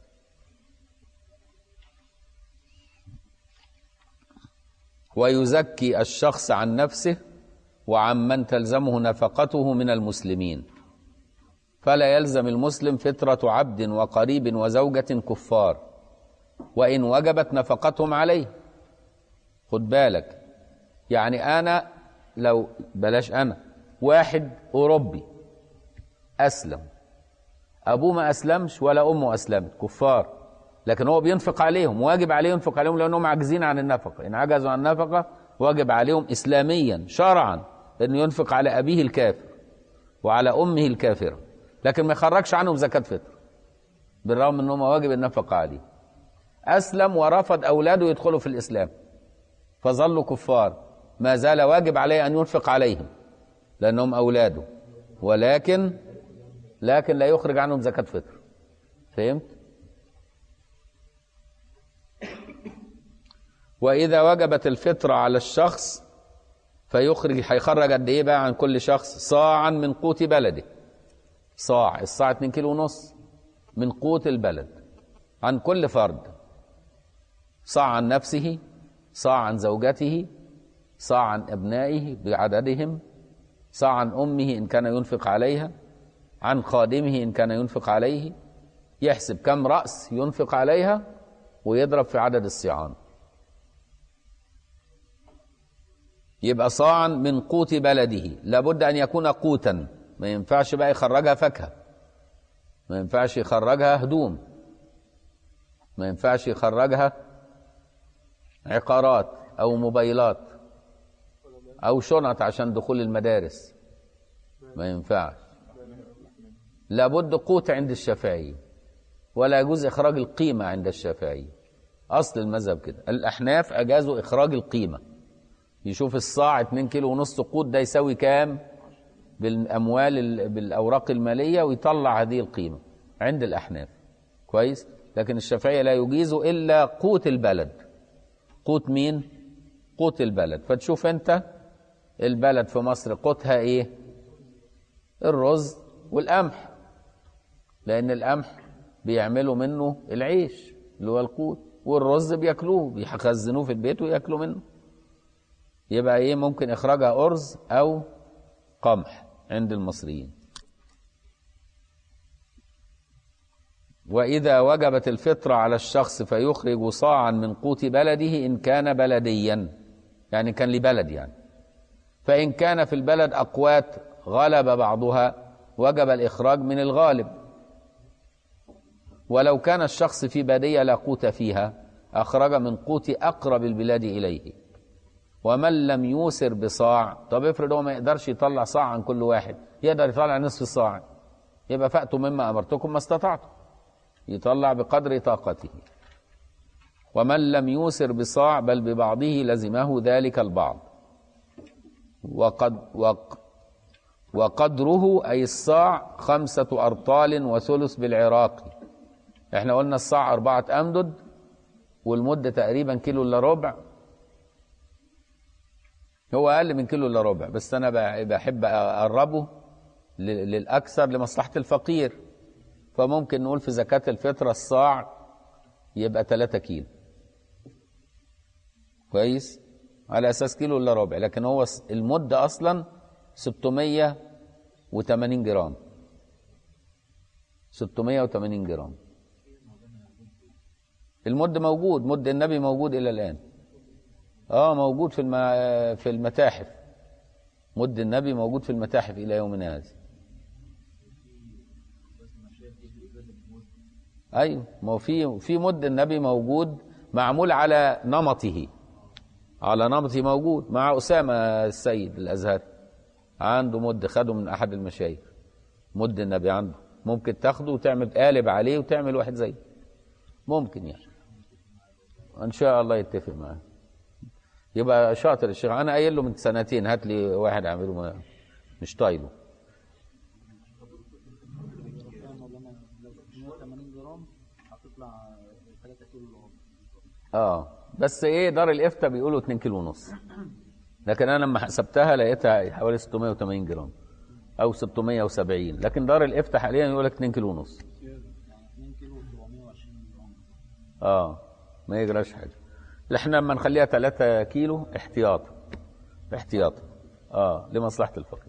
S1: ويزكي الشخص عن نفسه وعن من تلزمه نفقته من المسلمين فلا يلزم المسلم فطرة عبد وقريب وزوجة كفار وإن وجبت نفقتهم عليه خد بالك يعني أنا لو بلاش أنا واحد أوروبي أسلم أبوه ما أسلمش ولا أمه أسلمت كفار لكن هو بينفق عليهم واجب عليه ينفق عليهم لأنهم عاجزين عن النفقة إن عجزوا عن النفقة واجب عليهم إسلاميا شرعا أنه ينفق على أبيه الكافر وعلى أمه الكافرة لكن ما يخرجش عنهم زكاة فطر بالرغم أنهم واجب النفقة عليه أسلم ورفض أولاده يدخلوا في الإسلام فظلوا كفار ما زال واجب عليه أن ينفق عليهم لأنهم أولاده ولكن لكن لا يخرج عنهم زكاة فطر فهمت؟ وإذا وجبت الفطرة على الشخص فيخرج هيخرج قد إيه بقى عن كل شخص؟ صاعا من قوت بلده صاع الصاع 2 كيلو ونص من قوت البلد عن كل فرد صاع عن نفسه صاع عن زوجته صاع عن أبنائه بعددهم صاع عن أمه إن كان ينفق عليها عن خادمه إن كان ينفق عليه يحسب كم رأس ينفق عليها ويضرب في عدد الصيعان يبقى صاعا من قوت بلده لابد أن يكون قوتا ما ينفعش بقى يخرجها فاكهة ما ينفعش يخرجها هدوم ما ينفعش يخرجها عقارات أو موبايلات أو شنط عشان دخول المدارس ما ينفعش لابد قوت عند الشافعية ولا يجوز إخراج القيمة عند الشافعية أصل المذهب كده الأحناف أجازوا إخراج القيمة يشوف الصاع 2 كيلو ونص قوت ده يساوي كام بالأموال ال- بالأوراق المالية ويطلع هذه القيمة عند الأحناف كويس لكن الشافعية لا يجيز إلا قوت البلد قوت مين قوت البلد فتشوف أنت البلد في مصر قوتها إيه الرز والقمح لأن القمح بيعملوا منه العيش اللي هو القوت والرز بياكلوه بيخزنوه في البيت وياكلوا منه يبقى ايه ممكن اخراجها ارز او قمح عند المصريين واذا وجبت الفطره على الشخص فيخرج صاعا من قوت بلده ان كان بلديا يعني كان لبلد يعني فان كان في البلد اقوات غلب بعضها وجب الاخراج من الغالب ولو كان الشخص في باديه لا قوت فيها اخرج من قوت اقرب البلاد اليه ومن لم يوسر بصاع طب افرض هو ما يقدرش يطلع صاع عن كل واحد يقدر يطلع نصف الصاع يبقى فأتوا مما أمرتكم ما استطعتم يطلع بقدر طاقته ومن لم يوسر بصاع بل ببعضه لزمه ذلك البعض وقد وق وقدره أي الصاع خمسة أرطال وثلث بالعراق احنا قلنا الصاع أربعة أمدد والمدة تقريبا كيلو إلا ربع هو اقل من كيلو الا ربع بس انا ب- بحب اقربه ل- للاكثر لمصلحه الفقير فممكن نقول في زكاه الفطره الصاع يبقى 3 كيلو كويس على اساس كيلو الا ربع لكن هو س- المده اصلا 680 جرام 680 جرام المد موجود مد النبي موجود الى الان اه موجود في الم... في المتاحف مد النبي موجود في المتاحف الى يومنا هذا ايوه ما هو في في مد النبي موجود معمول على نمطه على نمطه موجود مع اسامه السيد الازهري عنده مد خده من احد المشايخ مد النبي عنده ممكن تاخده وتعمل قالب عليه وتعمل واحد زيه ممكن يعني ان شاء الله يتفق معاه يبقى شاطر الشيخ انا قايل له من سنتين هات لي واحد اعمله ما- مش طايله
S2: يا مولانا لو 180 جرام هتطلع 3 كيلو الا ربع
S1: اه بس ايه دار الافتاء بيقولوا 2 كيلو ونص لكن انا لما حسبتها لقيتها حوالي 680 جرام او 670 لكن دار الافتاء حاليا يقول لك 2 كيلو ونص
S2: يعني 2 كيلو 720 جرام
S1: اه ما يجراش حاجه احنا لما نخليها 3 كيلو احتياط احتياط اه لمصلحه الفقير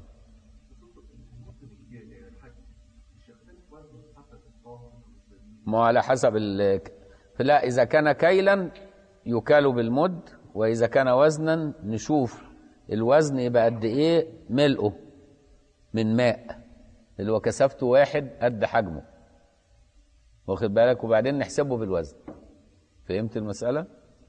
S1: ما هو على حسب ال لا اذا كان كيلا يكال بالمد واذا كان وزنا نشوف الوزن يبقى قد ايه ملئه من ماء اللي هو كثافته واحد قد حجمه واخد بالك وبعدين نحسبه بالوزن فهمت المسألة؟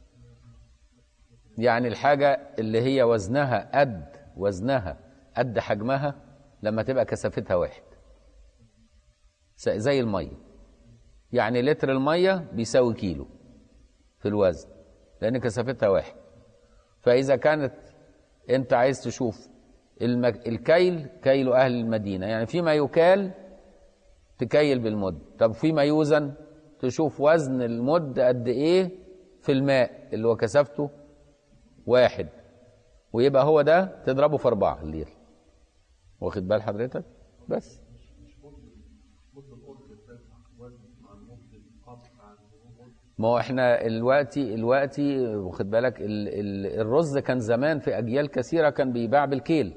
S1: يعني الحاجة اللي هي وزنها قد وزنها قد حجمها لما تبقى كثافتها واحد س- زي المية يعني لتر المية بيساوي كيلو في الوزن لأن كثافتها واحد فإذا كانت أنت عايز تشوف المك... الكيل كيل أهل المدينة يعني فيما يكال تكيل بالمد طب فيما يوزن تشوف وزن المد قد ايه في الماء اللي هو كثافته واحد ويبقى هو ده تضربه في أربعة الليل واخد بال حضرتك بس ما هو احنا الوقتي الوقتي واخد بالك ال ال الرز كان زمان في اجيال كثيره كان بيباع بالكيل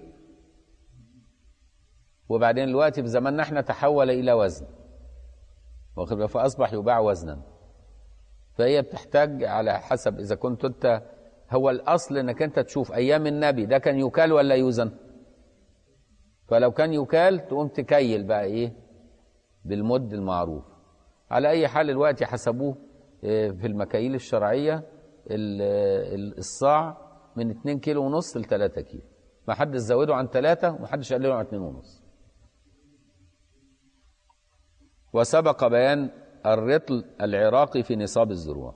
S1: وبعدين الوقت في زماننا احنا تحول الى وزن واخد بالك فاصبح يباع وزنا فهي بتحتاج على حسب اذا كنت انت هو الاصل انك انت تشوف ايام النبي ده كان يكال ولا يوزن فلو كان يكال تقوم تكيل بقى ايه بالمد المعروف على اي حال الوقت حسبوه اه، في المكاييل الشرعيه ال- ال- الصاع من 2 كيلو ونص ل 3 كيلو ما حدش زوده عن 3 وما حدش قلله عن 2 ونص وسبق بيان الرطل العراقي في نصاب الزروع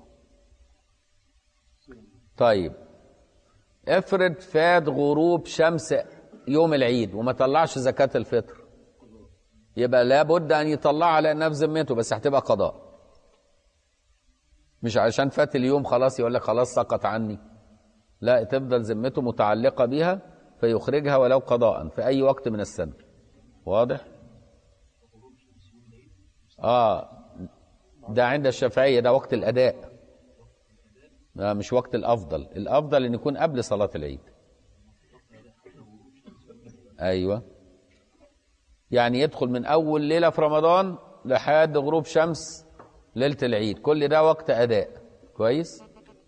S1: طيب افرض فات غروب شمس يوم العيد وما طلعش زكاة الفطر يبقى لابد ان يطلعها لانها في ذمته بس هتبقى قضاء مش عشان فات اليوم خلاص يقول لك خلاص سقط عني لا تفضل ذمته متعلقة بها فيخرجها ولو قضاء في اي وقت من السنة واضح اه ده عند الشافعية ده وقت الاداء ده مش وقت الافضل الافضل ان يكون قبل صلاة العيد ايوه يعني يدخل من اول ليله في رمضان لحد غروب شمس ليله العيد كل ده وقت اداء كويس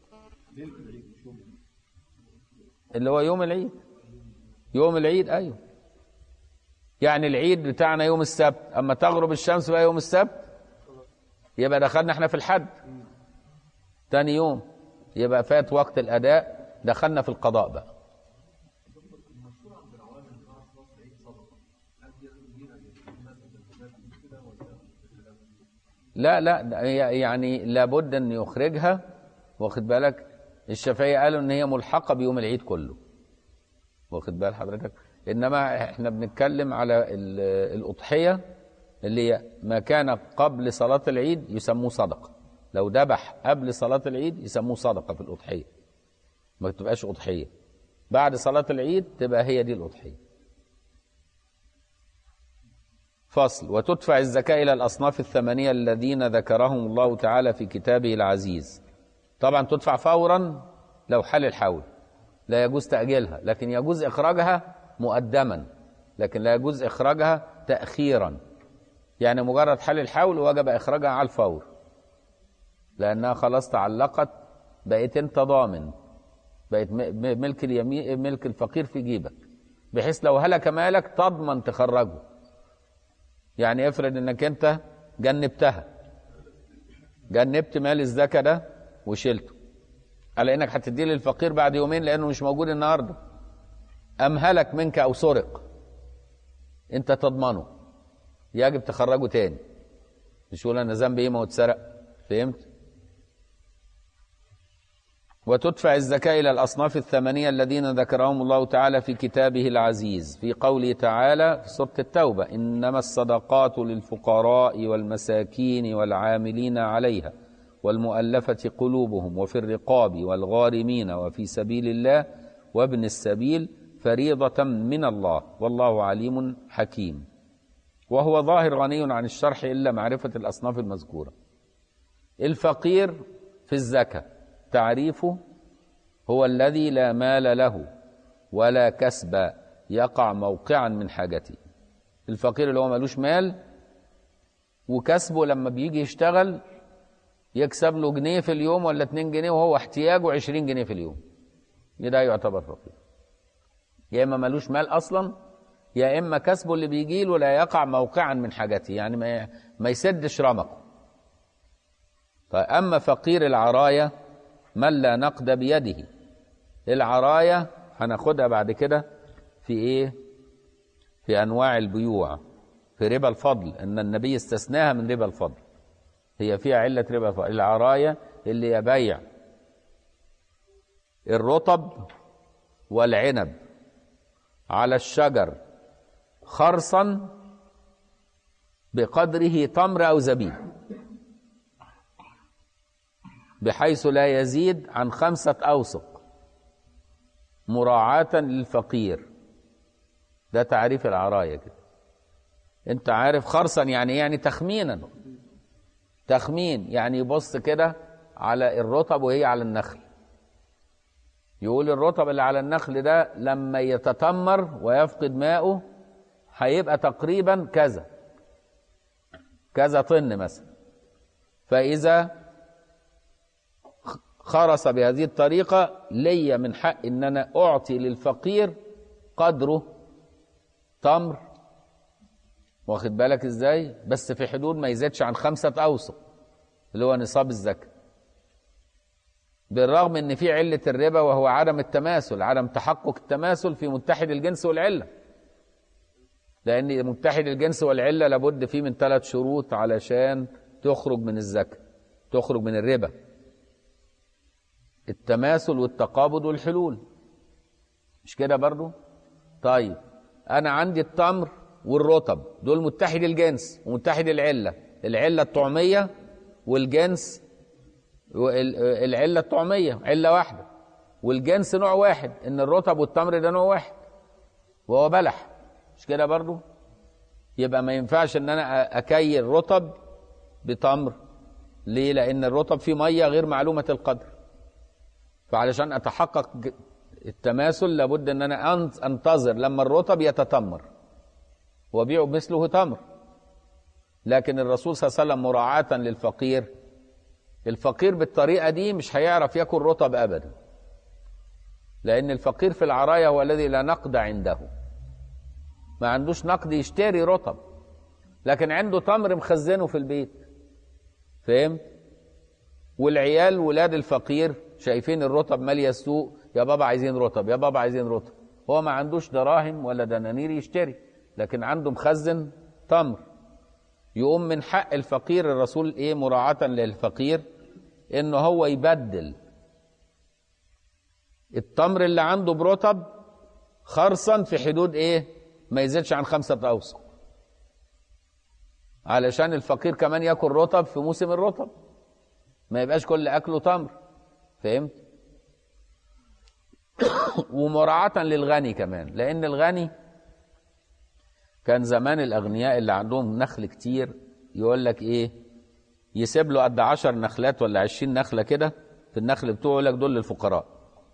S1: اللي هو يوم العيد يوم العيد ايوه يعني العيد بتاعنا يوم السبت اما تغرب الشمس بقى يوم السبت يبقى دخلنا احنا في الحد تاني يوم يبقى فات وقت الاداء دخلنا في القضاء بقى لا لا ده هي- يعني لابد ان يخرجها واخد بالك الشافعيه قالوا ان هي ملحقه بيوم العيد كله واخد بال حضرتك انما احنا بنتكلم على ال- الاضحيه اللي هي ما كان قبل صلاه العيد يسموه صدقه لو ذبح قبل صلاه العيد يسموه صدقه في الاضحيه ما تبقاش اضحيه بعد صلاه العيد تبقى هي دي الاضحيه فصل وتدفع الزكاة إلى الأصناف الثمانية الذين ذكرهم الله تعالى في كتابه العزيز طبعا تدفع فورا لو حل الحول لا يجوز تأجيلها لكن يجوز إخراجها مقدما لكن لا يجوز إخراجها تأخيرا يعني مجرد حل الحول وجب إخراجها على الفور لأنها خلاص تعلقت بقيت أنت ضامن بقت م- م- ملك اليمين ملك الفقير في جيبك بحيث لو هلك مالك تضمن تخرجه يعني افرض انك انت جنبتها جنبت مال الزكاة ده وشلته على انك هتديه للفقير بعد يومين لانه مش موجود النهارده امهلك منك او سرق انت تضمنه يجب تخرجه تاني مش يقول انا ذنبي ايه ما هو اتسرق فهمت وتدفع الزكاة إلى الأصناف الثمانية الذين ذكرهم الله تعالى في كتابه العزيز في قوله تعالى في سورة التوبة إنما الصدقات للفقراء والمساكين والعاملين عليها والمؤلفة قلوبهم وفي الرقاب والغارمين وفي سبيل الله وابن السبيل فريضة من الله والله عليم حكيم وهو ظاهر غني عن الشرح إلا معرفة الأصناف المذكورة الفقير في الزكاة تعريفه هو الذي لا مال له ولا كسب يقع موقعا من حاجته الفقير اللي هو ملوش مال وكسبه لما بيجي يشتغل يكسب له جنيه في اليوم ولا اتنين جنيه وهو احتياجه عشرين جنيه في اليوم ده يعتبر فقير يا اما ملوش مال اصلا يا اما كسبه اللي بيجي له لا يقع موقعا من حاجته يعني ما ما يسدش رمقه طيب اما فقير العرايه من لا نقد بيده العرايه هناخدها بعد كده في ايه في انواع البيوع في ربا الفضل ان النبي استثناها من ربا الفضل هي فيها عله ربا الفضل العرايه اللي هي بيع الرطب والعنب على الشجر خرصا بقدره تمر او زبيب بحيث لا يزيد عن خمسة أوسق مراعاة للفقير ده تعريف العراية كده انت عارف خرصا يعني إيه؟ يعني تخمينا تخمين يعني يبص كده على الرطب وهي على النخل يقول الرطب اللي على النخل ده لما يتتمر ويفقد ماءه هيبقى تقريبا كذا كذا طن مثلا فإذا خرس بهذه الطريقة لي من حق إن أنا أعطي للفقير قدره تمر واخد بالك إزاي بس في حدود ما يزيدش عن خمسة أوسق اللي هو نصاب الزكاة بالرغم ان في علة الربا وهو عدم التماثل عدم تحقق التماثل في متحد الجنس والعلة لأن متحد الجنس والعلة لابد فيه من ثلاث شروط علشان تخرج من الزكاة تخرج من الربا التماثل والتقابض والحلول مش كده برضو طيب أنا عندي التمر والرطب دول متحد الجنس ومتحد العلة العلة الطعمية والجنس وال- العلة الطعمية علة واحدة والجنس نوع واحد إن الرطب والتمر ده نوع واحد وهو بلح مش كده برضو يبقى ما ينفعش ان انا أ- اكيل رطب بتمر ليه لان الرطب فيه ميه غير معلومه القدر فعلشان اتحقق ج- التماثل لابد ان انا أن- انتظر لما الرطب يتتمر وبيعه مثله تمر لكن الرسول صلى الله عليه وسلم مراعاة للفقير الفقير بالطريقة دي مش هيعرف ياكل رطب أبدا لأن الفقير في العراية هو الذي لا نقد عنده ما عندوش نقد يشتري رطب لكن عنده تمر مخزنه في البيت فهمت والعيال ولاد الفقير شايفين الرطب ماليه السوق يا بابا عايزين رطب يا بابا عايزين رطب هو ما عندوش دراهم ولا دنانير يشتري لكن عنده مخزن تمر يقوم من حق الفقير الرسول ايه مراعاة للفقير انه هو يبدل التمر اللي عنده برطب خرصا في حدود ايه ما يزيدش عن خمسة اوسق علشان الفقير كمان ياكل رطب في موسم الرطب ما يبقاش كل اكله تمر فهمت ومراعاة للغني كمان لان الغني كان زمان الاغنياء اللي عندهم نخل كتير يقول لك ايه يسيب له قد عشر نخلات ولا عشرين نخلة كده في النخل بتوعه يقول لك دول للفقراء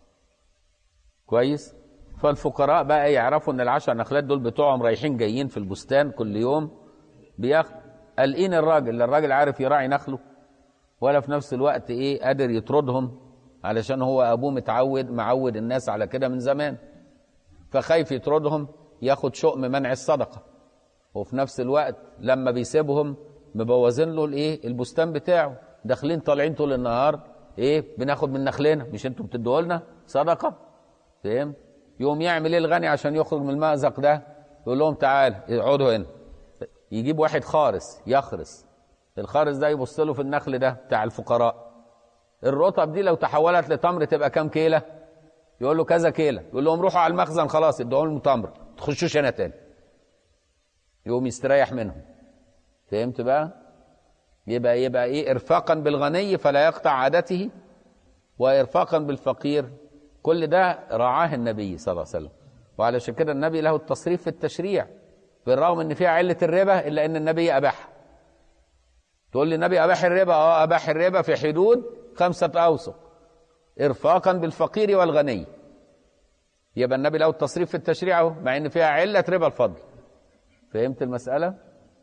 S1: كويس فالفقراء بقى يعرفوا ان العشر نخلات دول بتوعهم رايحين جايين في البستان كل يوم بياخد قلقين الراجل الراجل عارف يراعي نخله ولا في نفس الوقت ايه قادر يطردهم علشان هو ابوه متعود معود الناس على كده من زمان فخايف يطردهم ياخد شؤم منع الصدقه وفي نفس الوقت لما بيسيبهم مبوظين له الايه البستان بتاعه داخلين طالعين طول النهار ايه بناخد من نخلنا مش انتوا بتدوا لنا صدقه فاهم يقوم يعمل ايه الغني عشان يخرج من المأزق ده يقول لهم تعال اقعدوا هنا يجيب واحد خارس يخرس الخارس ده يبص له في النخل ده بتاع الفقراء الرطب دي لو تحولت لتمر تبقى كام كيله يقول له كذا كيله يقول لهم روحوا على المخزن خلاص ادوا لهم تمر ما تخشوش هنا تاني يقوم يستريح منهم فهمت بقى يبقى يبقى ايه ارفاقا بالغني فلا يقطع عادته وارفاقا بالفقير كل ده رعاه النبي صلى الله عليه وسلم وعلشان كده النبي له التصريف في التشريع بالرغم ان فيها عله الربا الا ان النبي اباح تقول لي النبي اباح الربا اه اباح الربا في حدود خمسه اوسق ارفاقا بالفقير والغني يبقى النبي له التصريف في التشريع اهو مع ان فيها عله ربا الفضل فهمت المساله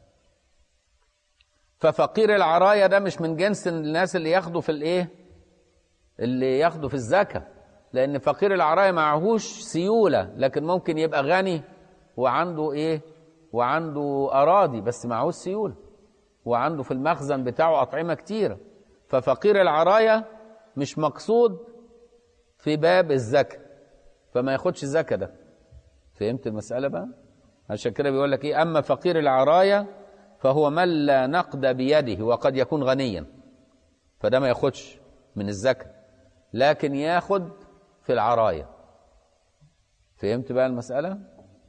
S1: ففقير العرايا ده مش من جنس الناس اللي ياخدوا في الايه اللي ياخدوا في الزكاه لان فقير العرايا معهوش سيوله لكن ممكن يبقى غني وعنده ايه وعنده اراضي بس معهوش سيوله وعنده في المخزن بتاعه اطعمه كتيره ففقير العرايا مش مقصود في باب الزكاه فما ياخدش الزكاه ده فهمت المساله بقى عشان كده بيقول لك ايه اما فقير العرايا فهو من لا نقد بيده وقد يكون غنيا فده ما ياخدش من الزكاه لكن ياخد في العرايا فهمت بقى المساله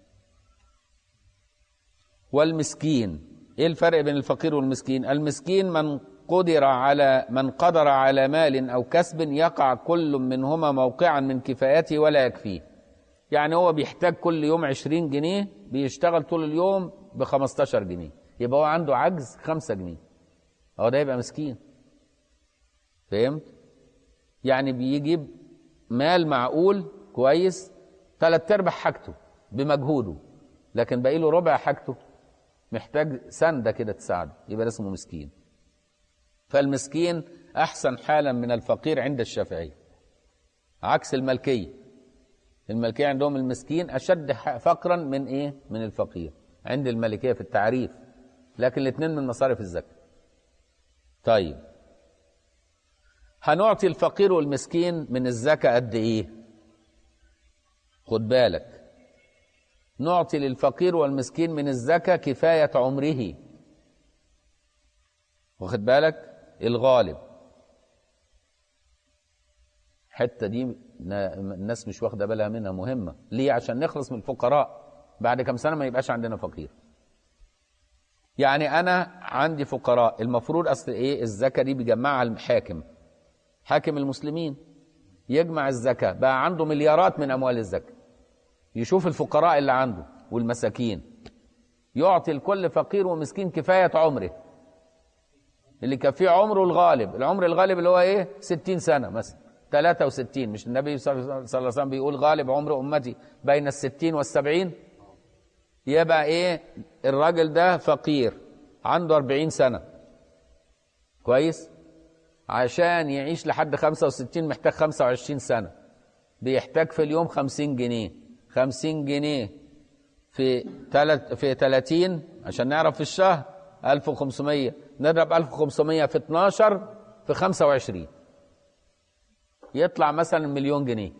S1: والمسكين ايه الفرق بين الفقير والمسكين المسكين من قدر على من قدر على مال او كسب يقع كل منهما موقعا من كفايته ولا يكفيه يعني هو بيحتاج كل يوم عشرين جنيه بيشتغل طول اليوم بخمستاشر جنيه يبقى هو عنده عجز خمسة جنيه هو ده يبقى مسكين فهمت يعني بيجيب مال معقول كويس ثلاث ارباع حاجته بمجهوده لكن باقي له ربع حاجته محتاج سندة كده تساعده يبقى ده اسمه مسكين فالمسكين أحسن حالا من الفقير عند الشافعية عكس الملكية الملكية عندهم المسكين أشد فقرا من إيه؟ من الفقير عند الملكية في التعريف لكن الاثنين من مصارف الزكاة طيب هنعطي الفقير والمسكين من الزكاة قد إيه؟ خد بالك نعطي للفقير والمسكين من الزكاة كفاية عمره واخد بالك الغالب الحته دي نا- الناس مش واخده بالها منها مهمه ليه عشان نخلص من الفقراء بعد كم سنه ما يبقاش عندنا فقير يعني انا عندي فقراء المفروض اصل ايه الزكاه دي بيجمعها الحاكم حاكم المسلمين يجمع الزكاه بقى عنده مليارات من اموال الزكاه يشوف الفقراء اللي عنده والمساكين يعطي لكل فقير ومسكين كفايه عمره اللي يكفيه عمره الغالب العمر الغالب اللي هو ايه 60 سنه مثلا 63 مش النبي صلى الله عليه وسلم بيقول غالب عمر امتي بين الستين والسبعين يبقى ايه الراجل ده فقير عنده 40 سنه كويس عشان يعيش لحد 65 محتاج 25 سنه بيحتاج في اليوم 50 جنيه 50 جنيه في تلت في 30 عشان نعرف في الشهر 1500 نضرب 1500 في 12 في 25 يطلع مثلا مليون جنيه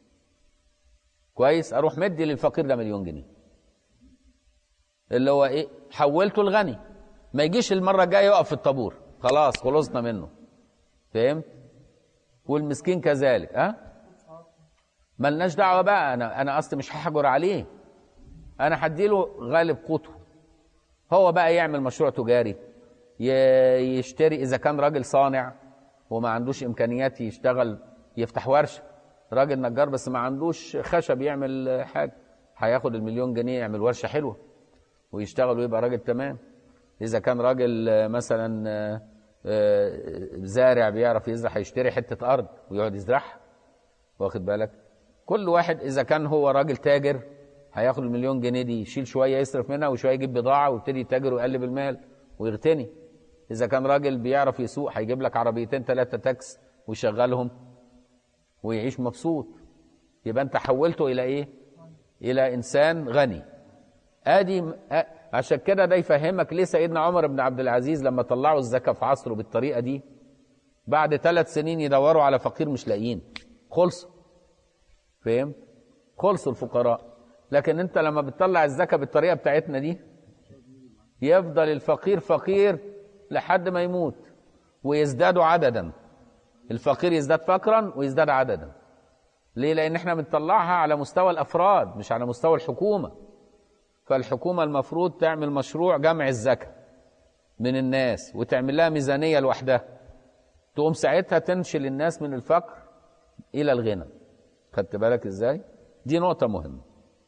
S1: كويس اروح مدي للفقير ده مليون جنيه اللي هو ايه حولته لغني ما يجيش المره الجايه يقف في الطابور خلاص خلصنا منه فهمت والمسكين كذلك ها ملناش دعوه بقى انا انا اصلي مش هحجر عليه انا هديله غالب قوته هو بقى يعمل مشروع تجاري ي- يشتري اذا كان راجل صانع وما عندوش امكانيات يشتغل يفتح ورشه راجل نجار بس ما عندوش خشب يعمل حاجه هياخد المليون جنيه يعمل ورشه حلوه ويشتغل ويبقى راجل تمام اذا كان راجل آه، مثلا آه، آه، زارع بيعرف يزرع هيشتري حته ارض ويقعد يزرعها واخد بالك كل واحد اذا كان هو راجل تاجر هياخد المليون جنيه دي يشيل شويه يصرف منها وشويه يجيب بضاعه ويبتدي يتاجر ويقلب المال ويغتني اذا كان راجل بيعرف يسوق هيجيب لك عربيتين ثلاثه تاكس ويشغلهم ويعيش مبسوط يبقى انت حولته الى ايه الى انسان غني ادي آ- عشان كده ده يفهمك ليه سيدنا عمر بن عبد العزيز لما طلعوا الزكاه في عصره بالطريقه دي بعد ثلاث سنين يدوروا على فقير مش لاقيين خلصوا فهمت خلصوا الفقراء لكن انت لما بتطلع الزكاه بالطريقه بتاعتنا دي يفضل الفقير فقير لحد ما يموت ويزدادوا عددا الفقير يزداد فقرا ويزداد عددا ليه لان احنا بنطلعها على مستوى الافراد مش على مستوى الحكومه فالحكومه المفروض تعمل مشروع جمع الزكاه من الناس وتعمل لها ميزانيه لوحدها تقوم ساعتها تنشل الناس من الفقر الى الغنى خدت بالك ازاي دي نقطه مهمه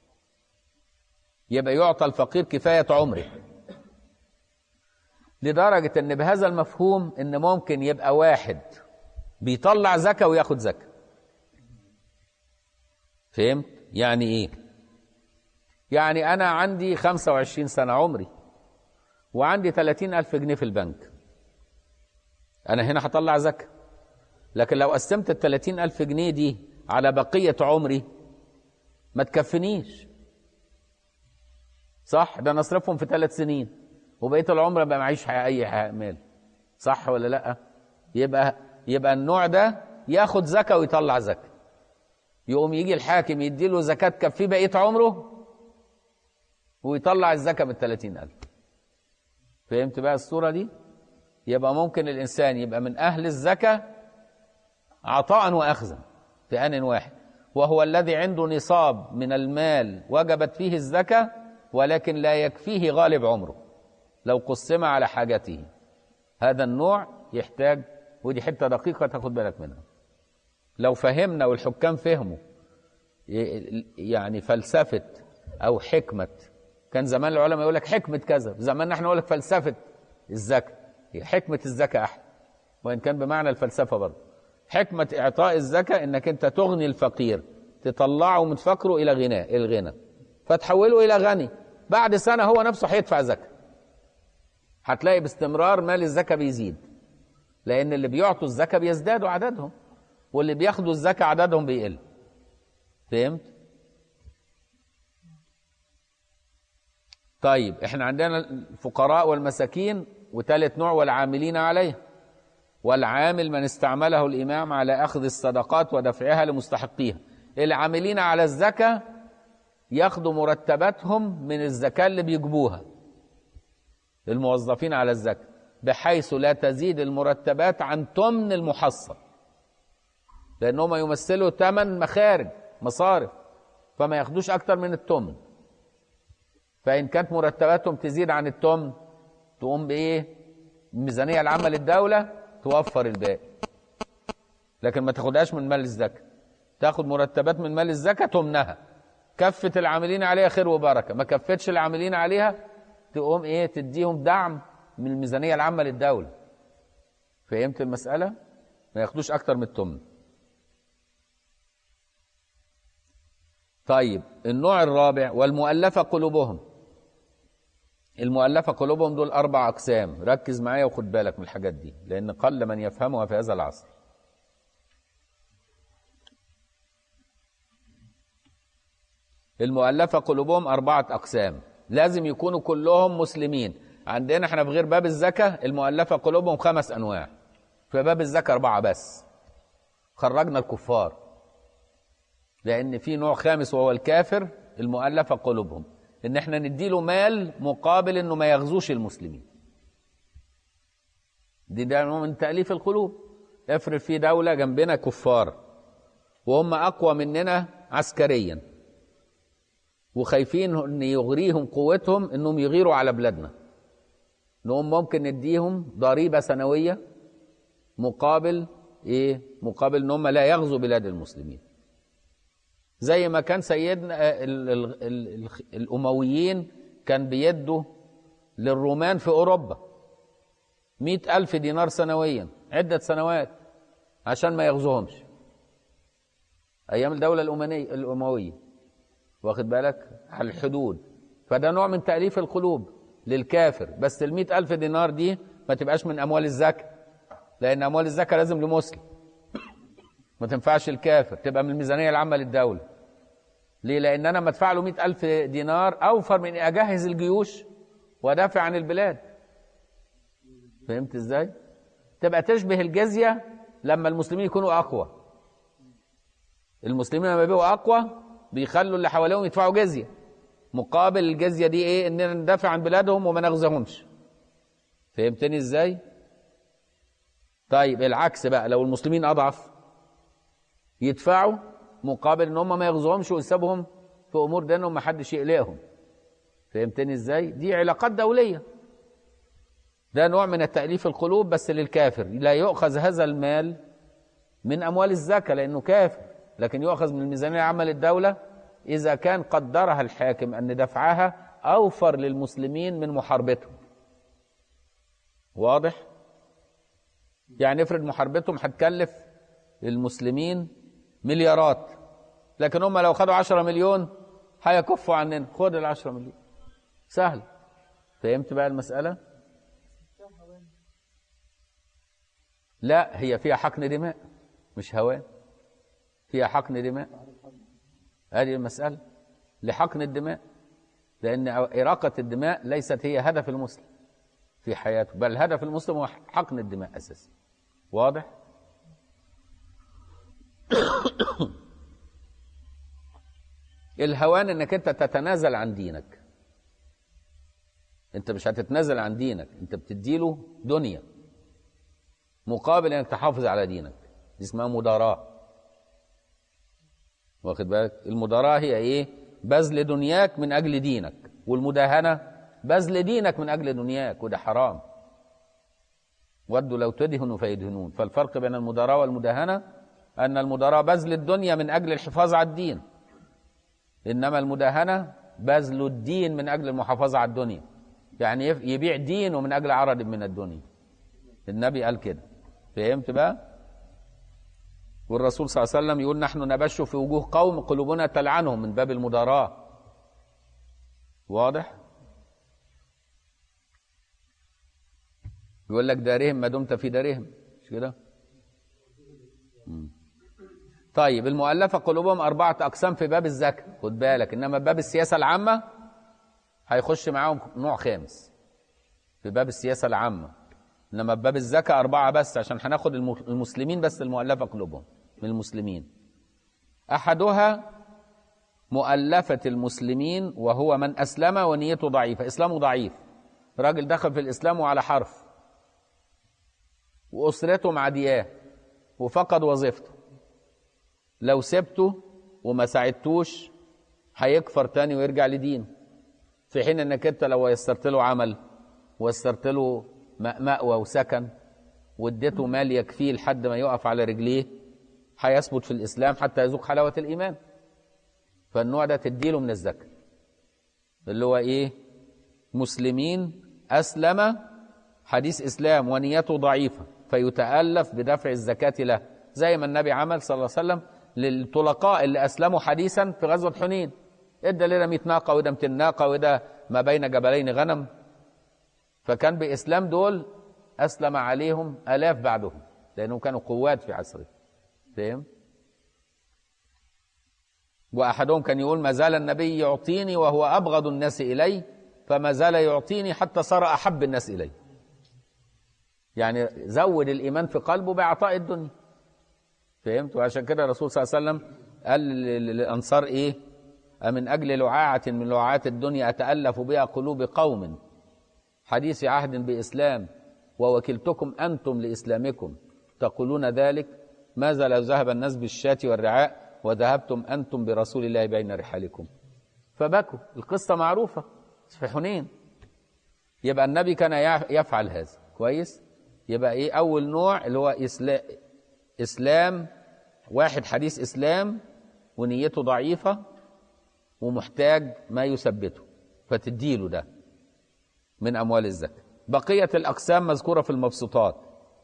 S1: يبقى يعطى الفقير كفايه عمره لدرجه ان بهذا المفهوم ان ممكن يبقى واحد بيطلع زكاه وياخد زكاه فهمت يعني ايه يعني انا عندي 25 سنه عمري وعندي 30 ألف جنيه في البنك أنا هنا هطلع زكاة لكن لو قسمت ال 30 ألف جنيه دي على بقية عمري ما تكفنيش صح ده أنا أصرفهم في ثلاث سنين وبقية العمر بقى معيش أي ح- مال صح ولا لأ يبقى يبقى النوع ده ياخد زكاة ويطلع زكاة يقوم يجي الحاكم يديله زكاة تكفيه بقية عمره ويطلع الزكاة من 30 ألف فهمت بقى الصورة دي يبقى ممكن الإنسان يبقى من أهل الزكاة عطاء وأخذا في آن واحد وهو الذي عنده نصاب من المال وجبت فيه الزكاة ولكن لا يكفيه غالب عمره لو قسم على حاجته هذا النوع يحتاج ودي حتة دقيقة تاخد بالك منها لو فهمنا والحكام فهموا ي- يعني فلسفة أو حكمة كان زمان العلماء يقول لك حكمة كذا زماننا احنا نقول لك فلسفة الزكاة هي حكمة الزكاة أحلى وإن كان بمعنى الفلسفة برضه حكمة إعطاء الزكاة إنك أنت تغني الفقير تطلعه من فقره إلى غناء الغنى فتحوله إلى غني بعد سنة هو نفسه هيدفع زكاة هتلاقي باستمرار مال الزكاة بيزيد لأن اللي بيعطوا الزكاة بيزدادوا عددهم واللي بياخدوا الزكاة عددهم بيقل فهمت؟ طيب احنا عندنا الفقراء والمساكين وثالث نوع والعاملين عليه والعامل من استعمله الإمام على أخذ الصدقات ودفعها لمستحقيها العاملين على الزكاة ياخدوا مرتباتهم من الزكاة اللي بيجبوها الموظفين على الزكاة بحيث لا تزيد المرتبات عن تمن المحصل لأنهم يمثلوا ثمن مخارج مصارف فما ياخدوش أكتر من التمن فإن كانت مرتباتهم تزيد عن التمن تقوم بإيه؟ الميزانية العامة للدولة توفر الباقي لكن ما تاخدهاش من مال الزكاة تاخد مرتبات من مال الزكاة تمنها كفت العاملين عليها خير وبركة ما كفتش العاملين عليها تقوم ايه تديهم دعم من الميزانية العامة للدولة فهمت المسألة ما ياخدوش أكتر من التمن طيب النوع الرابع والمؤلفة قلوبهم المؤلفة قلوبهم دول أربع أقسام ركز معايا وخد بالك من الحاجات دي لأن قل من يفهمها في هذا العصر المؤلفة قلوبهم أربعة أقسام لازم يكونوا كلهم مسلمين عندنا احنا في غير باب الزكاة المؤلفة قلوبهم خمس أنواع في باب الزكاة أربعة بس خرجنا الكفار لأن في نوع خامس وهو الكافر المؤلفة قلوبهم إن احنا نديله مال مقابل إنه ما يغزوش المسلمين دي ده نوع من تأليف القلوب افرض في دولة جنبنا كفار وهم أقوى مننا عسكريا وخايفين ان يغريهم قوتهم انهم يغيروا على بلادنا انهم ممكن نديهم ضريبه سنويه مقابل ايه مقابل ان هم لا يغزوا بلاد المسلمين زي ما كان سيدنا ال ال ال الامويين كان بيدوا للرومان في اوروبا مئة ألف دينار سنويا عدة سنوات عشان ما يغزوهمش أيام الدولة الأموية الأموية واخد بالك على الحدود فده نوع من تأليف القلوب للكافر بس المئة ألف دينار دي ما تبقاش من أموال الزكاة لأن أموال الزكاة لازم لمسلم ما تنفعش الكافر تبقى من الميزانية العامة للدولة ليه؟ لأن أنا مدفع له مئة ألف دينار أوفر من أجهز الجيوش وأدافع عن البلاد فهمت إزاي؟ تبقى تشبه الجزية لما المسلمين يكونوا أقوى المسلمين لما بيبقوا أقوى بيخلوا اللي حواليهم يدفعوا جزيه مقابل الجزيه دي ايه اننا ندافع عن بلادهم وما نغزهمش فهمتني ازاي طيب العكس بقى لو المسلمين اضعف يدفعوا مقابل ان هم ما يغزوهمش ويسيبهم في امور دينهم ما حدش يقلقهم فهمتني ازاي دي علاقات دوليه ده نوع من التأليف القلوب بس للكافر لا يؤخذ هذا المال من أموال الزكاة لأنه كافر لكن يؤخذ من الميزانية العامة للدولة إذا كان قدرها الحاكم أن دفعها أوفر للمسلمين من محاربتهم واضح؟ يعني افرض محاربتهم هتكلف المسلمين مليارات لكن هم لو خدوا عشرة مليون هيكفوا عننا خد العشرة مليون سهل فهمت بقى المسألة؟ لا هي فيها حقن دماء مش هوان فيها حقن دماء هذه المسألة لحقن الدماء لأن إراقة الدماء ليست هي هدف المسلم في حياته بل هدف المسلم هو حقن الدماء أساسا واضح؟ الهوان انك انت تتنازل عن دينك انت مش هتتنازل عن دينك انت بتديله دنيا مقابل انك تحافظ على دينك دي اسمها مداراة واخد بالك المداراة هي ايه بذل دنياك من اجل دينك والمداهنة بذل دينك من اجل دنياك وده حرام ودوا لو تدهنوا فيدهنون فالفرق بين المداراة والمداهنة ان المداراة بذل الدنيا من اجل الحفاظ على الدين انما المداهنة بذل الدين من اجل المحافظة على الدنيا يعني يبيع دينه من اجل عرض من الدنيا النبي قال كده فهمت بقى والرسول صلى الله عليه وسلم يقول نحن نبش في وجوه قوم قلوبنا تلعنهم من باب المداراة واضح يقول لك دارهم ما دمت في دارهم مش كده طيب المؤلفة قلوبهم أربعة أقسام في باب الزكاة خد بالك إنما باب السياسة العامة هيخش معاهم نوع خامس في باب السياسة العامة انما باب الزكاه اربعه بس عشان هناخد المسلمين بس المؤلفه قلوبهم من المسلمين احدها مؤلفة المسلمين وهو من أسلم ونيته ضعيفة إسلامه ضعيف راجل دخل في الإسلام وعلى حرف وأسرته معدياه وفقد وظيفته لو سبته وما ساعدتوش هيكفر تاني ويرجع لدينه في حين انك انت لو يسرت له عمل ويسرت له مأوى وسكن واديته مال يكفيه لحد ما يقف على رجليه هيثبت في الاسلام حتى يذوق حلاوه الايمان فالنوع ده تديله من الزكاه اللي هو ايه مسلمين اسلم حديث اسلام ونيته ضعيفه فيتالف بدفع الزكاه له زي ما النبي عمل صلى الله عليه وسلم للطلقاء اللي اسلموا حديثا في غزوه حنين ادى لنا 100 ناقه وده 200 ناقه وده ما بين جبلين غنم فكان باسلام دول اسلم عليهم الاف بعدهم لانهم كانوا قوات في عصره فاهم واحدهم كان يقول ما زال النبي يعطيني وهو ابغض الناس الي فما زال يعطيني حتى صار احب الناس الي يعني زود الايمان في قلبه باعطاء الدنيا فهمت وعشان كده الرسول صلى الله عليه وسلم قال للانصار ايه من اجل لعاعه من لعاعات الدنيا اتالف بها قلوب قوم حديث عهد باسلام ووكلتكم انتم لاسلامكم تقولون ذلك ماذا لو ذهب الناس بالشاة والرعاء وذهبتم انتم برسول الله بين رحالكم فبكوا القصه معروفه في حنين يبقى النبي كان يفعل هذا كويس يبقى ايه اول نوع اللي هو اسلام اسلام واحد حديث اسلام ونيته ضعيفه ومحتاج ما يثبته فتديله ده من اموال الزكاه بقيه الاقسام مذكوره في المبسوطات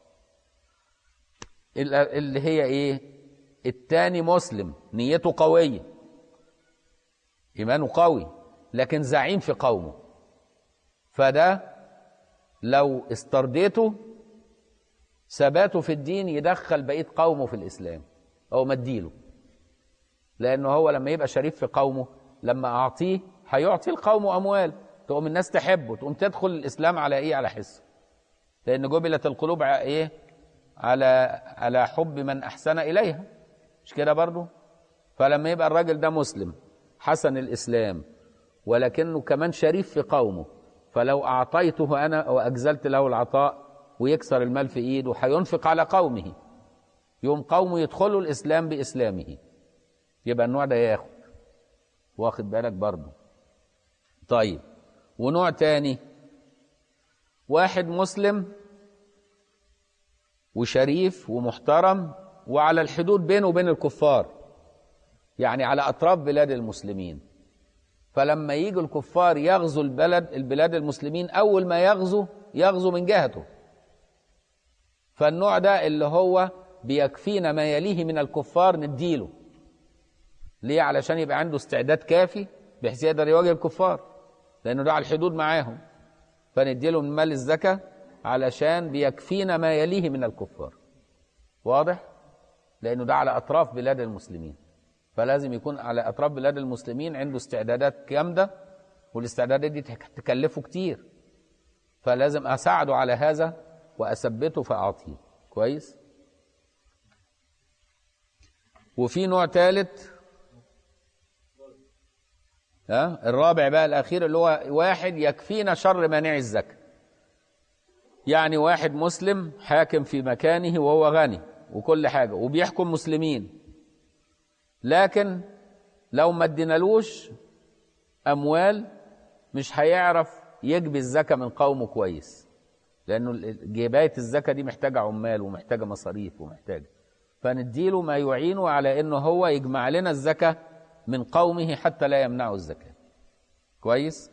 S1: اللي هي ايه التاني مسلم نيته قويه ايمانه قوي لكن زعيم في قومه فده لو استرديته ثباته في الدين يدخل بقيه قومه في الاسلام او مديله لانه هو لما يبقى شريف في قومه لما اعطيه هيعطي القوم اموال تقوم الناس تحبه تقوم تدخل الاسلام على ايه على حسه لان جبلت القلوب على ايه على على حب من احسن اليها مش كده برضو فلما يبقى الراجل ده مسلم حسن الاسلام ولكنه كمان شريف في قومه فلو اعطيته انا واجزلت له العطاء ويكسر المال في ايده هينفق على قومه يوم قومه يدخلوا الاسلام باسلامه يبقى النوع ده ياخد واخد بالك برضه طيب ونوع تاني واحد مسلم وشريف ومحترم وعلى الحدود بينه وبين الكفار يعني على اطراف بلاد المسلمين فلما يجي الكفار يغزو البلد البلاد المسلمين اول ما يغزو يغزو من جهته فالنوع ده اللي هو بيكفينا ما يليه من الكفار نديله ليه علشان يبقى عنده استعداد كافي بحيث يقدر يواجه الكفار لانه ده على الحدود معاهم فنديله من مال الزكاه علشان بيكفينا ما يليه من الكفار واضح لانه ده على اطراف بلاد المسلمين فلازم يكون على اطراف بلاد المسلمين عنده استعدادات جامده والاستعدادات دي تكلفه كتير فلازم اساعده على هذا واثبته فاعطيه كويس وفي نوع ثالث ها الرابع بقى الاخير اللي هو واحد يكفينا شر مانع الزكاه يعني واحد مسلم حاكم في مكانه وهو غني وكل حاجه وبيحكم مسلمين لكن لو ما ادينالوش اموال مش هيعرف يجبي الزكاه من قومه كويس لانه جبايه الزكاه دي محتاجه عمال ومحتاجه مصاريف ومحتاجه فنديله ما يعينه على انه هو يجمع لنا الزكاه من قومه حتى لا يمنعوا الزكاه كويس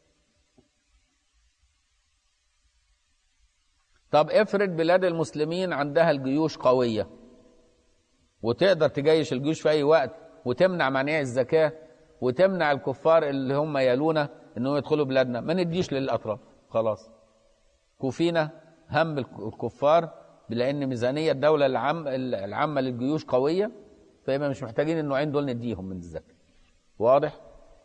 S1: طب افرض بلاد المسلمين عندها الجيوش قويه وتقدر تجيش الجيوش في اي وقت وتمنع منيع الزكاه وتمنع الكفار اللي هم يلونا انهم يدخلوا بلادنا ما نديش للاطراف خلاص كفينا هم الكفار لان ميزانيه الدوله العام العامه للجيوش قويه فيبقى مش محتاجين النوعين دول نديهم من الزكاه واضح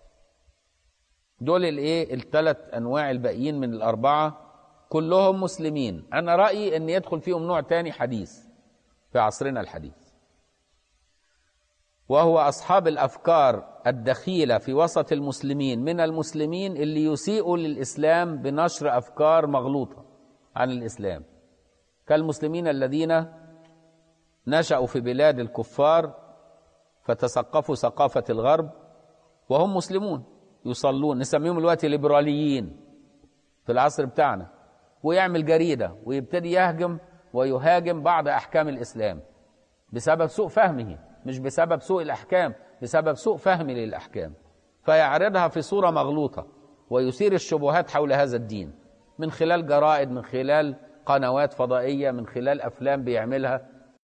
S1: دول الايه الثلاث انواع الباقيين من الاربعه كلهم مسلمين انا رايي ان يدخل فيهم نوع تاني حديث في عصرنا الحديث وهو أصحاب الأفكار الدخيلة في وسط المسلمين من المسلمين اللي يسيئوا للإسلام بنشر أفكار مغلوطة عن الإسلام كالمسلمين الذين نشأوا في بلاد الكفار فتثقفوا ثقافة الغرب وهم مسلمون يصلون نسميهم دلوقتي ليبراليين في العصر بتاعنا ويعمل جريدة ويبتدي يهجم ويهاجم بعض أحكام الإسلام بسبب سوء فهمه مش بسبب سوء الأحكام بسبب سوء فهمه للأحكام فيعرضها في صورة مغلوطة ويثير الشبهات حول هذا الدين من خلال جرائد من خلال قنوات فضائية من خلال أفلام بيعملها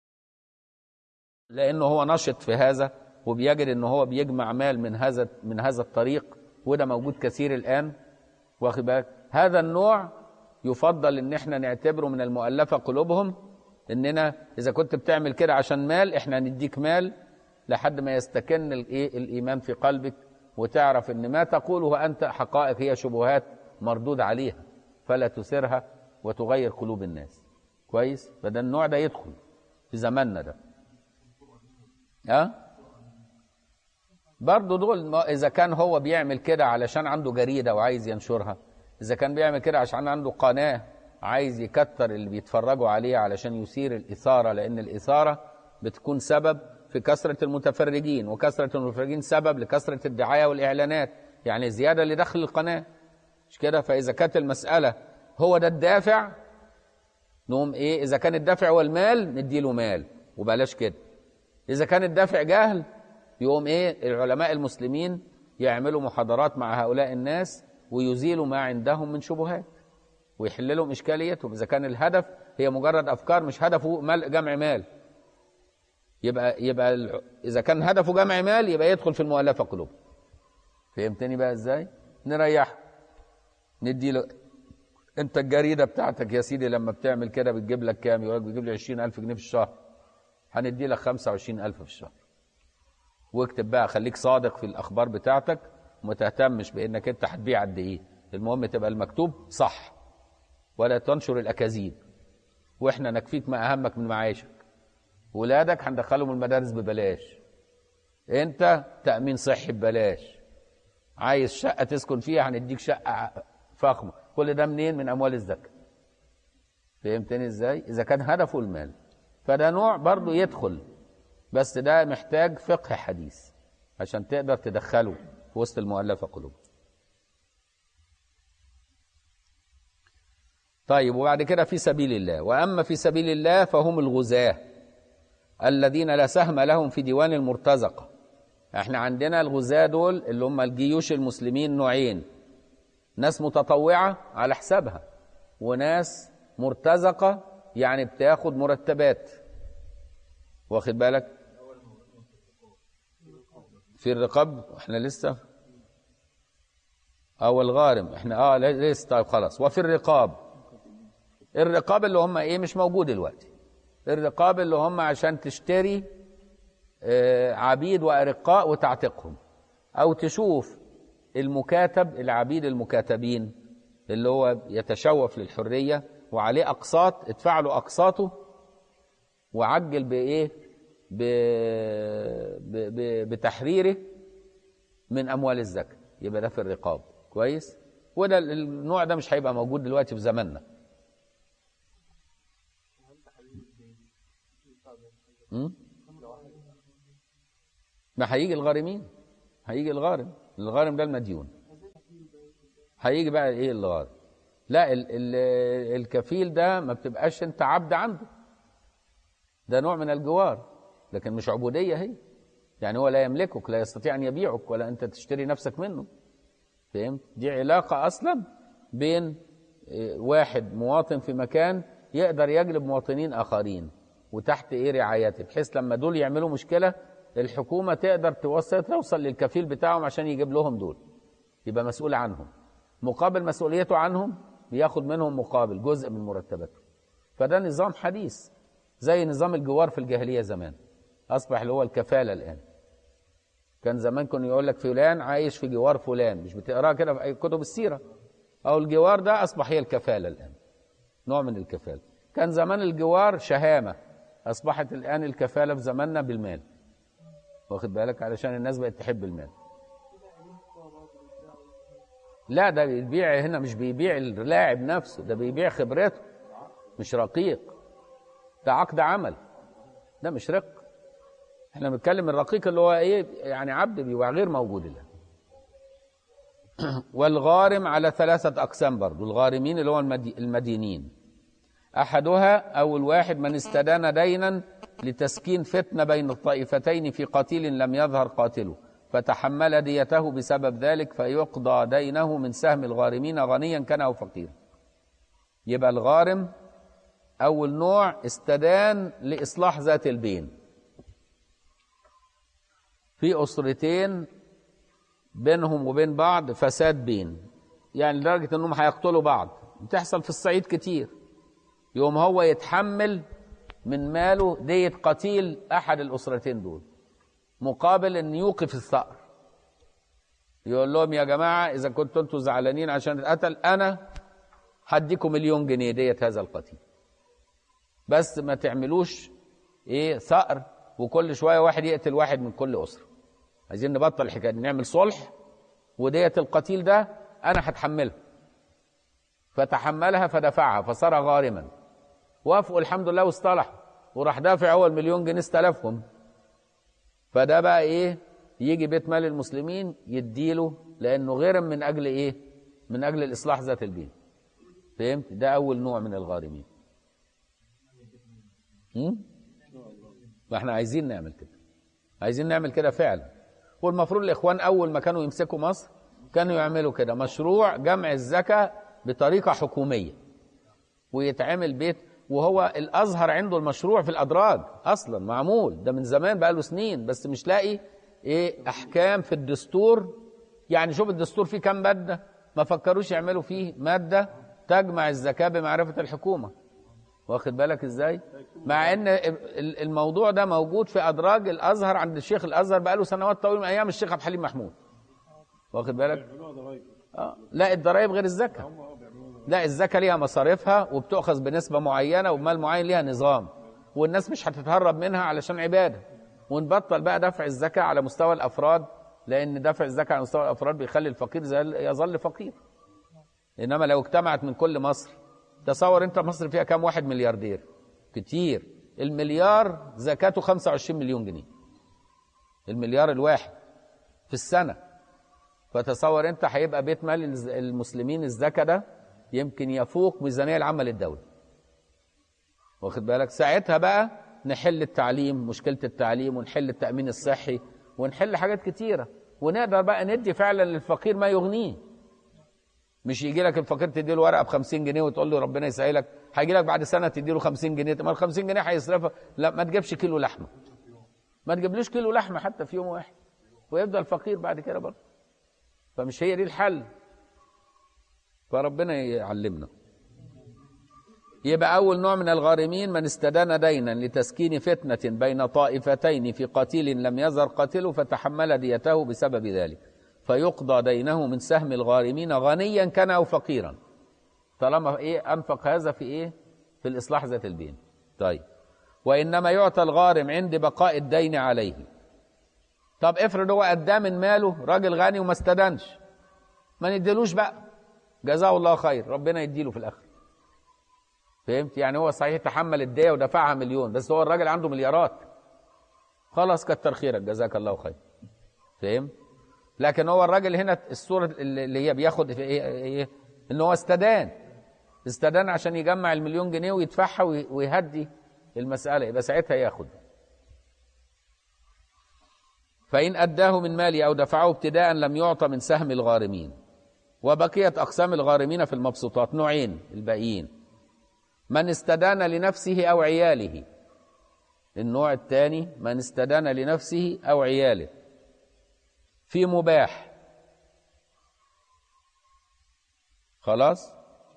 S1: لأنه هو نشط في هذا وبيجد أنه هو بيجمع مال من هذا من هذا الطريق وده موجود كثير الآن واخد بالك هذا النوع يفضل ان احنا نعتبره من المؤلفه قلوبهم اننا اذا كنت بتعمل كده عشان مال احنا نديك مال لحد ما يستكن الايه الايمان في قلبك وتعرف ان ما تقوله انت حقائق هي شبهات مردود عليها فلا تثيرها وتغير قلوب الناس كويس فده النوع ده يدخل في زماننا ده ها أه؟ برضه دول اذا كان هو بيعمل كده علشان عنده جريده وعايز ينشرها اذا كان بيعمل كده عشان عنده قناه عايز يكتر اللي بيتفرجوا عليه علشان يثير الاثاره لان الاثاره بتكون سبب في كثره المتفرجين وكثره المتفرجين سبب لكثره الدعايه والاعلانات يعني زياده لدخل القناه مش كده فاذا كانت المساله هو ده الدافع نقوم ايه اذا كان الدافع هو المال نديله مال وبلاش كده اذا كان الدافع جهل يقوم ايه العلماء المسلمين يعملوا محاضرات مع هؤلاء الناس ويزيلوا ما عندهم من شبهات ويحل لهم اشكاليتهم اذا كان الهدف هي مجرد افكار مش هدفه مال جمع مال يبقى يبقى اذا كان هدفه جمع مال يبقى يدخل في المؤلفه قلوب فهمتني بقى ازاي نريحه ندي له انت الجريده بتاعتك يا سيدي لما بتعمل كده بتجيب لك كام يقول لك بتجيب لي 20000 جنيه في الشهر هندي لك 25000 في الشهر واكتب بقى خليك صادق في الاخبار بتاعتك وما تهتمش بانك انت هتبيع قد ايه المهم تبقى المكتوب صح ولا تنشر الاكاذيب واحنا نكفيك ما اهمك من معاشك ولادك هندخلهم المدارس ببلاش انت تامين صحي ببلاش عايز شقه تسكن فيها هنديك شقه فخمه كل ده منين من اموال الزكاه فهمتني ازاي اذا كان هدفه المال فده نوع برضه يدخل بس ده محتاج فقه حديث عشان تقدر تدخله في وسط المؤلفه قلوب طيب وبعد كده في سبيل الله واما في سبيل الله فهم الغزاه الذين لا سهم لهم في ديوان المرتزقه احنا عندنا الغزاه دول اللي هم الجيوش المسلمين نوعين ناس متطوعه على حسابها وناس مرتزقه يعني بتاخد مرتبات واخد بالك في الرقاب احنا لسه او الغارم احنا اه لسه طيب خلاص وفي الرقاب الرقاب اللي هم ايه مش موجود دلوقتي الرقاب اللي هم عشان تشتري آه عبيد وارقاء وتعتقهم او تشوف المكاتب العبيد المكاتبين اللي هو يتشوف للحريه وعليه اقساط ادفع له اقساطه وعجل بايه ب... ب... ب... بتحريره من اموال الزكاه يبقى ده في الرقاب كويس وده النوع ده مش هيبقى موجود دلوقتي في زماننا ما هيجي الغارمين هيجي الغارم الغارم ده المديون هيجي بقى ايه الغارم لا ال ال الكفيل ده ما بتبقاش انت عبد عنده ده نوع من الجوار لكن مش عبودية هي يعني هو لا يملكك لا يستطيع أن يبيعك ولا أنت تشتري نفسك منه فهمت دي علاقة أصلا بين واحد مواطن في مكان يقدر يجلب مواطنين آخرين وتحت إيه رعايته بحيث لما دول يعملوا مشكلة الحكومة تقدر توصل توصل للكفيل بتاعهم عشان يجيب لهم دول يبقى مسؤول عنهم مقابل مسؤوليته عنهم بياخد منهم مقابل جزء من مرتباته فده نظام حديث زي نظام الجوار في الجاهلية زمان أصبح اللي هو الكفالة الآن كان زمان كانوا يقول لك فلان عايش في جوار فلان مش بتقراه كده في كتب السيرة أو الجوار ده أصبح هي الكفالة الآن نوع من الكفالة كان زمان الجوار شهامة أصبحت الآن الكفالة في زماننا بالمال واخد بالك علشان الناس بقت تحب المال لا ده بيبيع هنا مش بيبيع اللاعب نفسه ده بيبيع خبرته مش رقيق ده عقد عمل ده مش رق احنا بنتكلم الرقيق اللي هو ايه يعني عبد بيبقى غير موجود له والغارم على ثلاثة أقسام برضو الغارمين اللي هو المدي- المدينين أحدها أول واحد من استدان دينا لتسكين فتنة بين الطائفتين في قتيل لم يظهر قاتله فتحمل ديته بسبب ذلك فيقضى دينه من سهم الغارمين غنيا كان أو فقيرا يبقى الغارم أول نوع استدان لإصلاح ذات البين في أسرتين بينهم وبين بعض فساد بين يعني لدرجة أنهم هيقتلوا بعض بتحصل في الصعيد كتير يوم هو يتحمل من ماله دية قتيل أحد الأسرتين دول مقابل أن يوقف الثأر يقول لهم يا جماعة إذا كنتوا أنتوا زعلانين عشان اتقتل أنا هديكم مليون جنيه دية هذا القتيل بس ما تعملوش ايه ثأر وكل شويه واحد يقتل واحد من كل اسره عايزين نبطل الحكايه دي نعمل صلح ودية القتيل ده انا هتحملها فتحملها فدفعها فصار غارما وافقوا الحمد لله واصطلحوا وراح دافع اول مليون جنيه استلفهم فده بقى ايه يجي بيت مال المسلمين يديله لانه غير من اجل ايه من اجل الاصلاح ذات البين فهمت ده اول نوع من الغارمين هم؟ فاحنا عايزين نعمل كده عايزين نعمل كده فعلا والمفروض الاخوان اول ما كانوا يمسكوا مصر كانوا يعملوا كده مشروع جمع الزكاه بطريقه حكوميه ويتعمل بيت وهو الازهر عنده المشروع في الادراج اصلا معمول ده من زمان بقى له سنين بس مش لاقي ايه احكام في الدستور يعني شوف الدستور فيه كام ماده ما فكروش يعملوا فيه ماده تجمع الزكاه بمعرفه الحكومه واخد بالك ازاي مع ان ال- الموضوع ده موجود في ادراج الازهر عند الشيخ الازهر بقاله سنوات طويله من ايام الشيخ عبد الحليم محمود واخد بالك آه. لا الضرايب غير الزكاه لا الزكاه ليها مصاريفها وبتؤخذ بنسبه معينه وبمال معين ليها نظام والناس مش هتتهرب منها علشان عباده ونبطل بقى دفع الزكاه على مستوى الافراد لان دفع الزكاه على مستوى الافراد بيخلي الفقير زي- يظل فقير انما لو اجتمعت من كل مصر تصور انت مصر فيها كام واحد ملياردير كتير المليار زكاته 25 مليون جنيه المليار الواحد في السنه فتصور انت هيبقى بيت مال الز- المسلمين الزكاه ده يمكن يفوق ميزانيه العامه للدوله واخد بالك ساعتها بقى نحل التعليم مشكله التعليم ونحل التامين الصحي ونحل حاجات كتيره ونقدر بقى ندي فعلا للفقير ما يغنيه مش يجي لك الفقير تدي له ورقه ب 50 جنيه وتقول له ربنا يسهلك هيجي لك بعد سنه تدي له 50 جنيه ما ال 50 جنيه هيصرفها لا ما تجيبش كيلو لحمه ما تجيبلوش كيلو لحمه حتى في يوم واحد ويفضل فقير بعد كده برضه فمش هي دي الحل فربنا يعلمنا يبقى أول نوع من الغارمين من استدان دينا لتسكين فتنة بين طائفتين في قتيل لم يزر قاتله فتحمل ديته بسبب ذلك فيقضى دينه من سهم الغارمين غنيا كان أو فقيرا طالما إيه أنفق هذا في إيه في الإصلاح ذات البين طيب وإنما يعطى الغارم عند بقاء الدين عليه طب افرض هو أداه من ماله راجل غني وما استدانش ما نديلوش بقى جزاه الله خير ربنا يديله في الآخر فهمت يعني هو صحيح تحمل الدية ودفعها مليون بس هو الراجل عنده مليارات خلاص كتر خيرك جزاك الله خير فهم لكن هو الراجل هنا الصورة اللي هي بياخد في ايه, إيه ان هو استدان استدان عشان يجمع المليون جنيه ويدفعها وي- ويهدي المسألة يبقى ساعتها ياخد فإن أداه من مالي أو دفعه ابتداء لم يعطى من سهم الغارمين وبقيت أقسام الغارمين في المبسوطات نوعين الباقيين من استدان لنفسه أو عياله النوع الثاني من استدان لنفسه أو عياله في مباح خلاص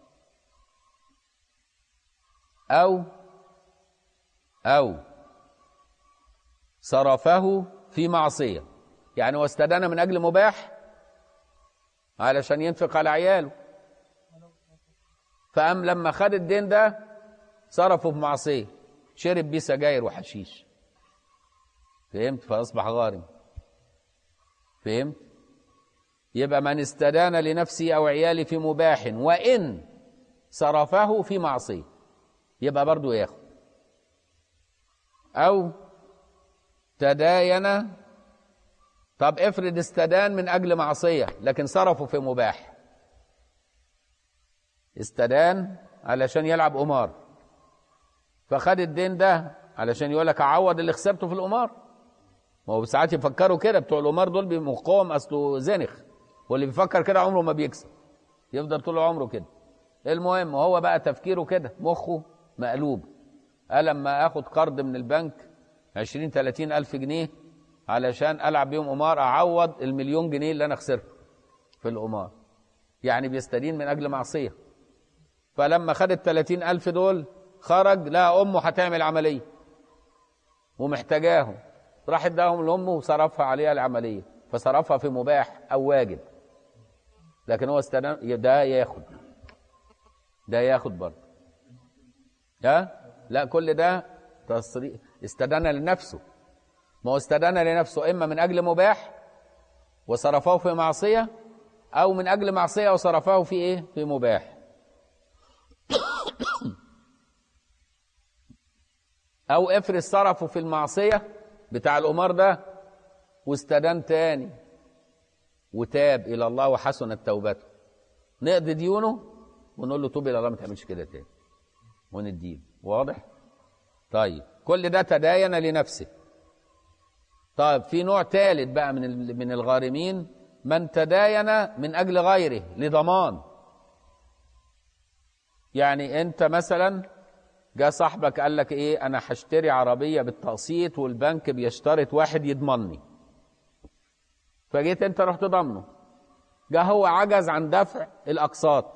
S1: أو أو صرفه في معصية يعني هو استدان من أجل مباح علشان ينفق على عياله فقام لما خد الدين ده صرفه في معصيه شرب بيه سجاير وحشيش فهمت فأصبح غارم فهمت يبقى من استدان لنفسه أو عياله في مباح وإن صرفه في معصية يبقى برضه ياخد أو تداين طب افرض استدان من أجل معصية لكن صرفه في مباح استدان علشان يلعب قمار فخد الدين ده علشان يقول لك اعوض اللي خسرته في القمار ما هو ساعات يفكروا كده بتوع القمار دول بمقاوم اصله زنخ واللي بيفكر كده عمره ما بيكسب يفضل طول عمره كده المهم هو بقى تفكيره كده مخه مقلوب قال لما اخد قرض من البنك 20 30 الف جنيه علشان العب بيهم قمار اعوض المليون جنيه اللي انا خسرته في القمار يعني بيستدين من اجل معصيه فلما خد ال 30 الف دول خرج لقى امه هتعمل عمليه ومحتاجاهم راح اداهم لامه وصرفها عليها العمليه فصرفها في مباح او واجب لكن هو استدان ده ياخد ده ياخد برضه ها لا كل ده تصريح استدان لنفسه ما هو استدان لنفسه اما من اجل مباح وصرفه في معصيه او من اجل معصيه وصرفه في ايه في مباح او افرض صرفه في المعصيه بتاع القمار ده واستدان تاني وتاب الى الله وحسنت توبته نقضي ديونه ونقول له توب الى الله ما تعملش كده تاني ونديله واضح طيب كل ده تداين لنفسه طيب في نوع ثالث بقى من من الغارمين من تداين من اجل غيره لضمان يعني انت مثلا جاء صاحبك قال لك ايه انا هشتري عربيه بالتقسيط والبنك بيشترط واحد يضمنني فجيت انت رحت ضامنه جاء هو عجز عن دفع الاقساط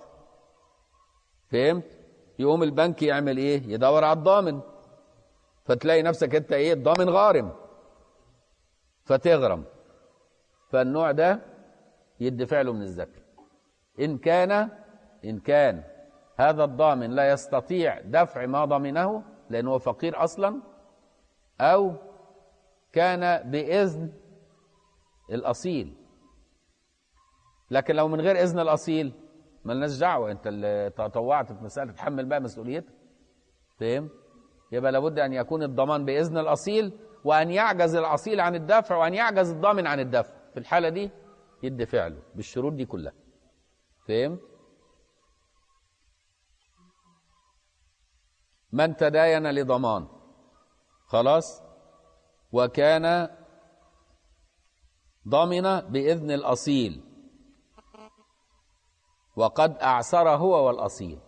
S1: فهمت يقوم البنك يعمل ايه يدور على الضامن فتلاقي نفسك انت ايه الضامن غارم فتغرم فالنوع ده يدفع له من الزكاه ان كان ان كان هذا الضامن لا يستطيع دفع ما ضمنه لأنه فقير أصلا أو كان بإذن الأصيل لكن لو من غير إذن الأصيل ملناش دعوة أنت اللي تطوعت في مسألة تحمل بقى مسؤوليتك فاهم؟ يبقى لابد أن يكون الضمان بإذن الأصيل وأن يعجز الأصيل عن الدفع وأن يعجز الضامن عن الدفع في الحالة دي يدفع له بالشروط دي كلها فهمت؟ من تداين لضمان خلاص وكان ضمن بإذن الأصيل وقد أعسر هو والأصيل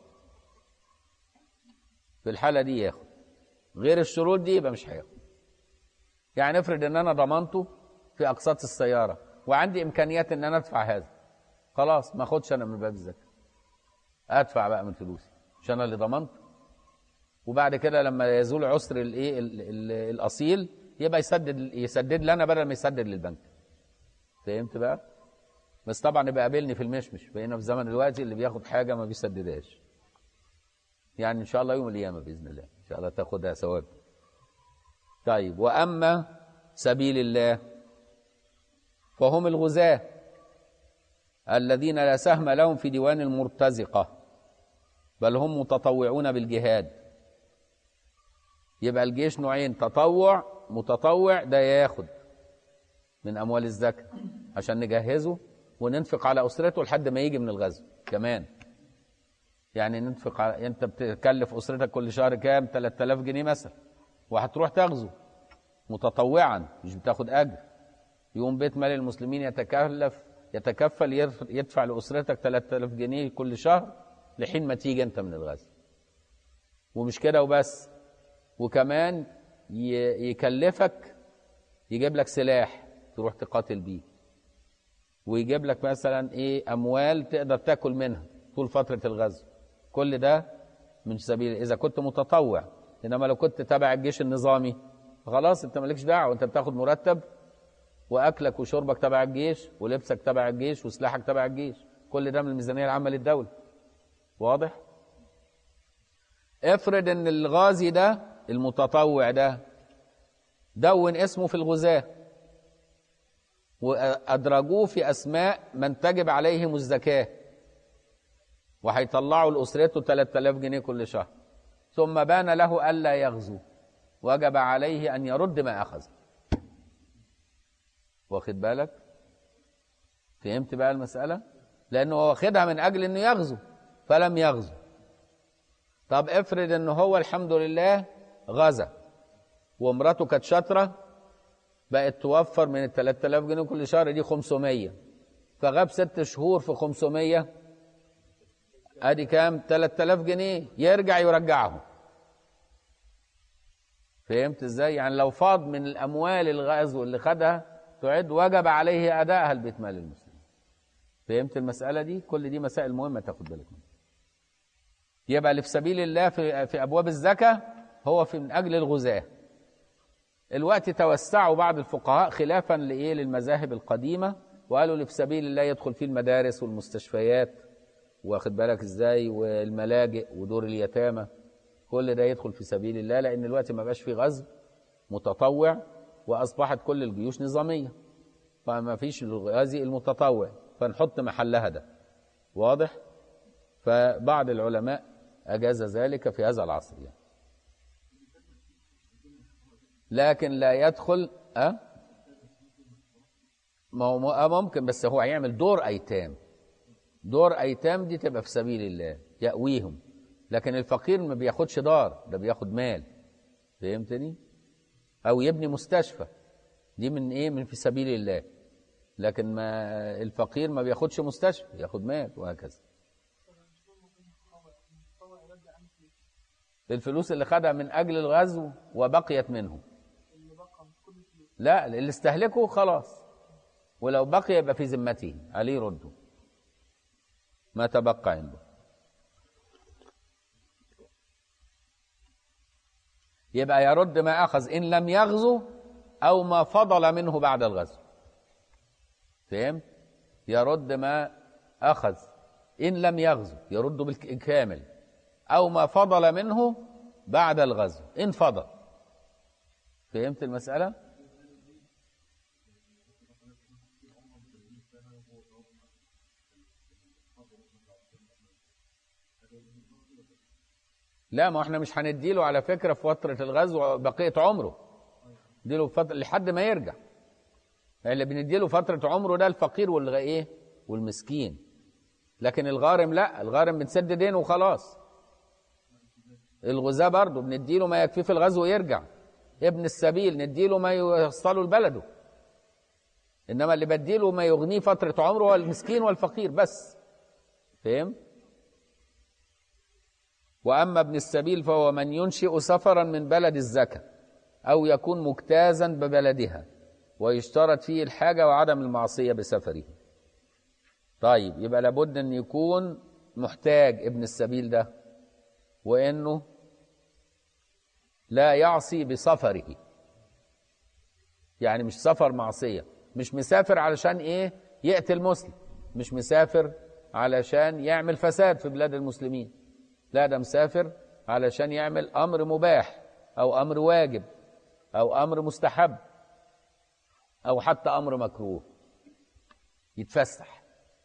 S1: في الحالة دي ياخد غير الشروط دي يبقى مش هياخد يعني افرض ان انا ضمنته في اقساط السياره وعندي امكانيات ان انا ادفع هذا خلاص ما اخدش انا من باب الزكاه ادفع بقى من فلوسي مش انا اللي ضمنت وبعد كده لما يزول عسر الايه الاصيل يبقى يسدد يسدد لي انا بدل ما يسدد للبنك فهمت بقى بس طبعا يبقى قابلني في المشمش بقينا في زمن دلوقتي اللي بياخد حاجه ما بيسددهاش يعني ان شاء الله يوم القيامه باذن الله ان شاء الله تاخدها ثواب طيب واما سبيل الله فهم الغزاة الذين لا سهم لهم في ديوان المرتزقة بل هم متطوعون بالجهاد يبقى الجيش نوعين تطوع متطوع ده ياخد من اموال الزكاه عشان نجهزه وننفق على اسرته لحد ما يجي من الغزو كمان يعني ننفق على انت بتكلف اسرتك كل شهر كام 3000 جنيه مثلا وهتروح تغزو متطوعا مش بتاخد اجر يقوم بيت مال المسلمين يتكلف يتكفل يدفع لاسرتك 3000 جنيه كل شهر لحين ما تيجي انت من الغزو ومش كده وبس وكمان يكلفك يجيب لك سلاح تروح تقاتل بيه ويجيب لك مثلا ايه اموال تقدر تاكل منها طول فتره الغزو كل ده من سبيل اذا كنت متطوع انما لو كنت تابع الجيش النظامي خلاص انت مالكش دعوه انت بتاخد مرتب واكلك وشربك تبع الجيش ولبسك تبع الجيش وسلاحك تبع الجيش كل ده من الميزانيه العامه للدوله واضح افرض ان الغازي ده المتطوع ده دون اسمه في الغزاة وأدرجوه في أسماء من تجب عليهم الزكاة وهيطلعوا لأسرته 3000 جنيه كل شهر ثم بان له ألا يغزو وجب عليه أن يرد ما أخذ واخد بالك فهمت بقى المسألة لأنه هو واخدها من أجل أنه يغزو فلم يغزو طب افرض أنه هو الحمد لله غزا ومراته كانت شاطرة بقت توفر من ال 3000 جنيه كل شهر دي 500 فغاب ست شهور في 500 ادي كام 3000 جنيه يرجع يرجعهم فهمت ازاي يعني لو فاض من الاموال الغزو اللي خدها تعد وجب عليه ادائها لبيت مال المسلمين فهمت المساله دي كل دي مسائل مهمه تاخد بالك منها يبقى اللي في سبيل الله في في ابواب الزكاه هو في من اجل الغزاه الوقت توسعوا بعض الفقهاء خلافا لايه للمذاهب القديمه وقالوا اللي في سبيل الله يدخل فيه المدارس والمستشفيات واخد بالك ازاي والملاجئ ودور اليتامى كل ده يدخل في سبيل الله لان الوقت ما بقاش فيه غزو متطوع واصبحت كل الجيوش نظاميه فما فيش الغازي المتطوع فنحط محلها ده واضح فبعض العلماء اجاز ذلك في هذا العصر يعني. لكن لا يدخل أه؟ ما هو ممكن بس هو هيعمل دور ايتام دور ايتام دي تبقى في سبيل الله يأويهم لكن الفقير ما بياخدش دار ده بياخد مال فهمتني او يبني مستشفى دي من ايه من في سبيل الله لكن ما الفقير ما بياخدش مستشفى ياخد مال وهكذا الفلوس اللي خدها من اجل الغزو وبقيت منه لا اللي استهلكه خلاص ولو بقي يبقى في ذمته عليه يرده ما تبقى عنده يبقى يرد ما أخذ إن لم يغزو أو ما فضل منه بعد الغزو فهمت؟ يرد ما أخذ إن لم يغزو يرد بالكامل أو ما فضل منه بعد الغزو إن فضل فهمت المسألة؟ لا ما احنا مش هنديله على فكره في فتره الغزو بقيه عمره نديله فتره لحد ما يرجع اللي بنديله فتره عمره ده الفقير والغ ايه والمسكين لكن الغارم لا الغارم بنسد دينه وخلاص الغزاة برضه بنديله ما يكفيه في الغزو ويرجع ابن السبيل نديله ما يوصله لبلده انما اللي بديله ما يغنيه فتره عمره هو المسكين والفقير بس فهمت واما ابن السبيل فهو من ينشئ سفرا من بلد الزكاه او يكون مجتازا ببلدها ويشترط فيه الحاجه وعدم المعصيه بسفره طيب يبقى لابد ان يكون محتاج ابن السبيل ده وانه لا يعصي بسفره يعني مش سفر معصيه مش مسافر علشان ايه يقتل مسلم مش مسافر علشان يعمل فساد في بلاد المسلمين لا ده مسافر علشان يعمل امر مباح او امر واجب او امر مستحب او حتى امر مكروه يتفسح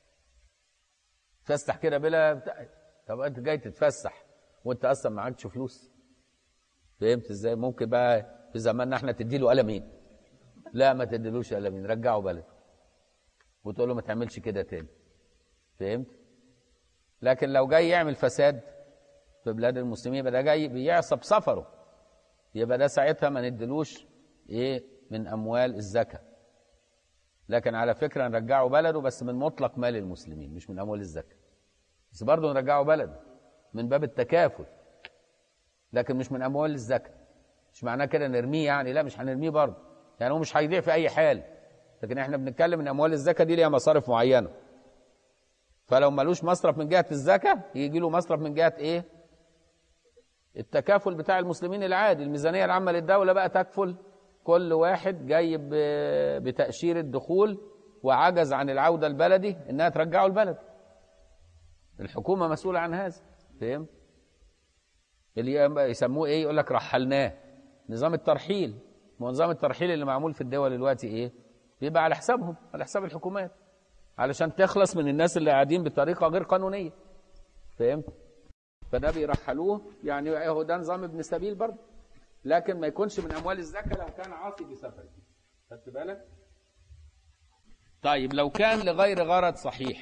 S1: تفسح كده بلا بتاع. طب انت جاي تتفسح وانت اصلا معكش فلوس فهمت ازاي ممكن بقى في زماننا احنا تديله قلمين لا ما تديلوش قلمين رجعه بلد وتقول له ما تعملش كده تاني فهمت لكن لو جاي يعمل فساد في بلاد المسلمين يبقى ده جاي بيعصى بسفره يبقى ده ساعتها ما نديلوش ايه من اموال الزكاه لكن على فكره نرجعه بلده بس من مطلق مال المسلمين مش من اموال الزكاه بس برضه نرجعه بلده من باب التكافل لكن مش من اموال الزكاه مش معناه كده نرميه يعني لا مش هنرميه برضه يعني هو مش هيضيع في اي حال لكن احنا بنتكلم ان اموال الزكاه دي ليها مصارف معينه فلو ملوش مصرف من جهه الزكاه يجي له مصرف من جهه ايه التكافل بتاع المسلمين العادي الميزانيه العامه للدوله بقى تكفل كل واحد جاي بتاشيره دخول وعجز عن العوده البلدي انها ترجعه البلد الحكومه مسؤوله عن هذا فهمت اللي يسموه ايه يقول لك رحلناه نظام الترحيل ما هو نظام الترحيل اللي معمول في الدول دلوقتي ايه بيبقى على حسابهم على حساب الحكومات علشان تخلص من الناس اللي قاعدين بطريقه غير قانونيه فهمت فده بيرحلوه يعني هو ده نظام ابن سبيل برضه لكن ما يكونش من اموال الزكاه لو كان عاصي بسفره خدت بالك طيب لو كان لغير غرض صحيح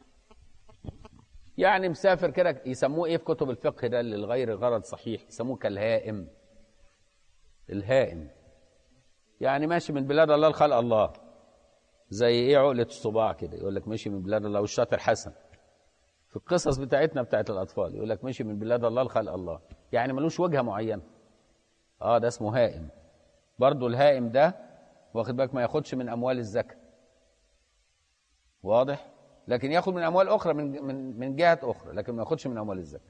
S1: يعني مسافر كده يسموه ايه في كتب الفقه ده اللي لغير غرض صحيح يسموه كالهائم الهائم يعني ماشي من بلاد الله لخلق الله زي ايه عقلة الصباع كده يقول لك ماشي من بلاد الله والشاطر حسن في القصص بتاعتنا بتاعت الاطفال يقول لك ماشي من بلاد الله لخلق الله يعني ملوش وجهه معينه اه ده اسمه هائم برضو الهائم ده واخد بالك ما ياخدش من اموال الزكاه واضح لكن ياخد من اموال اخرى من من من جهه اخرى لكن ما ياخدش من اموال الزكاه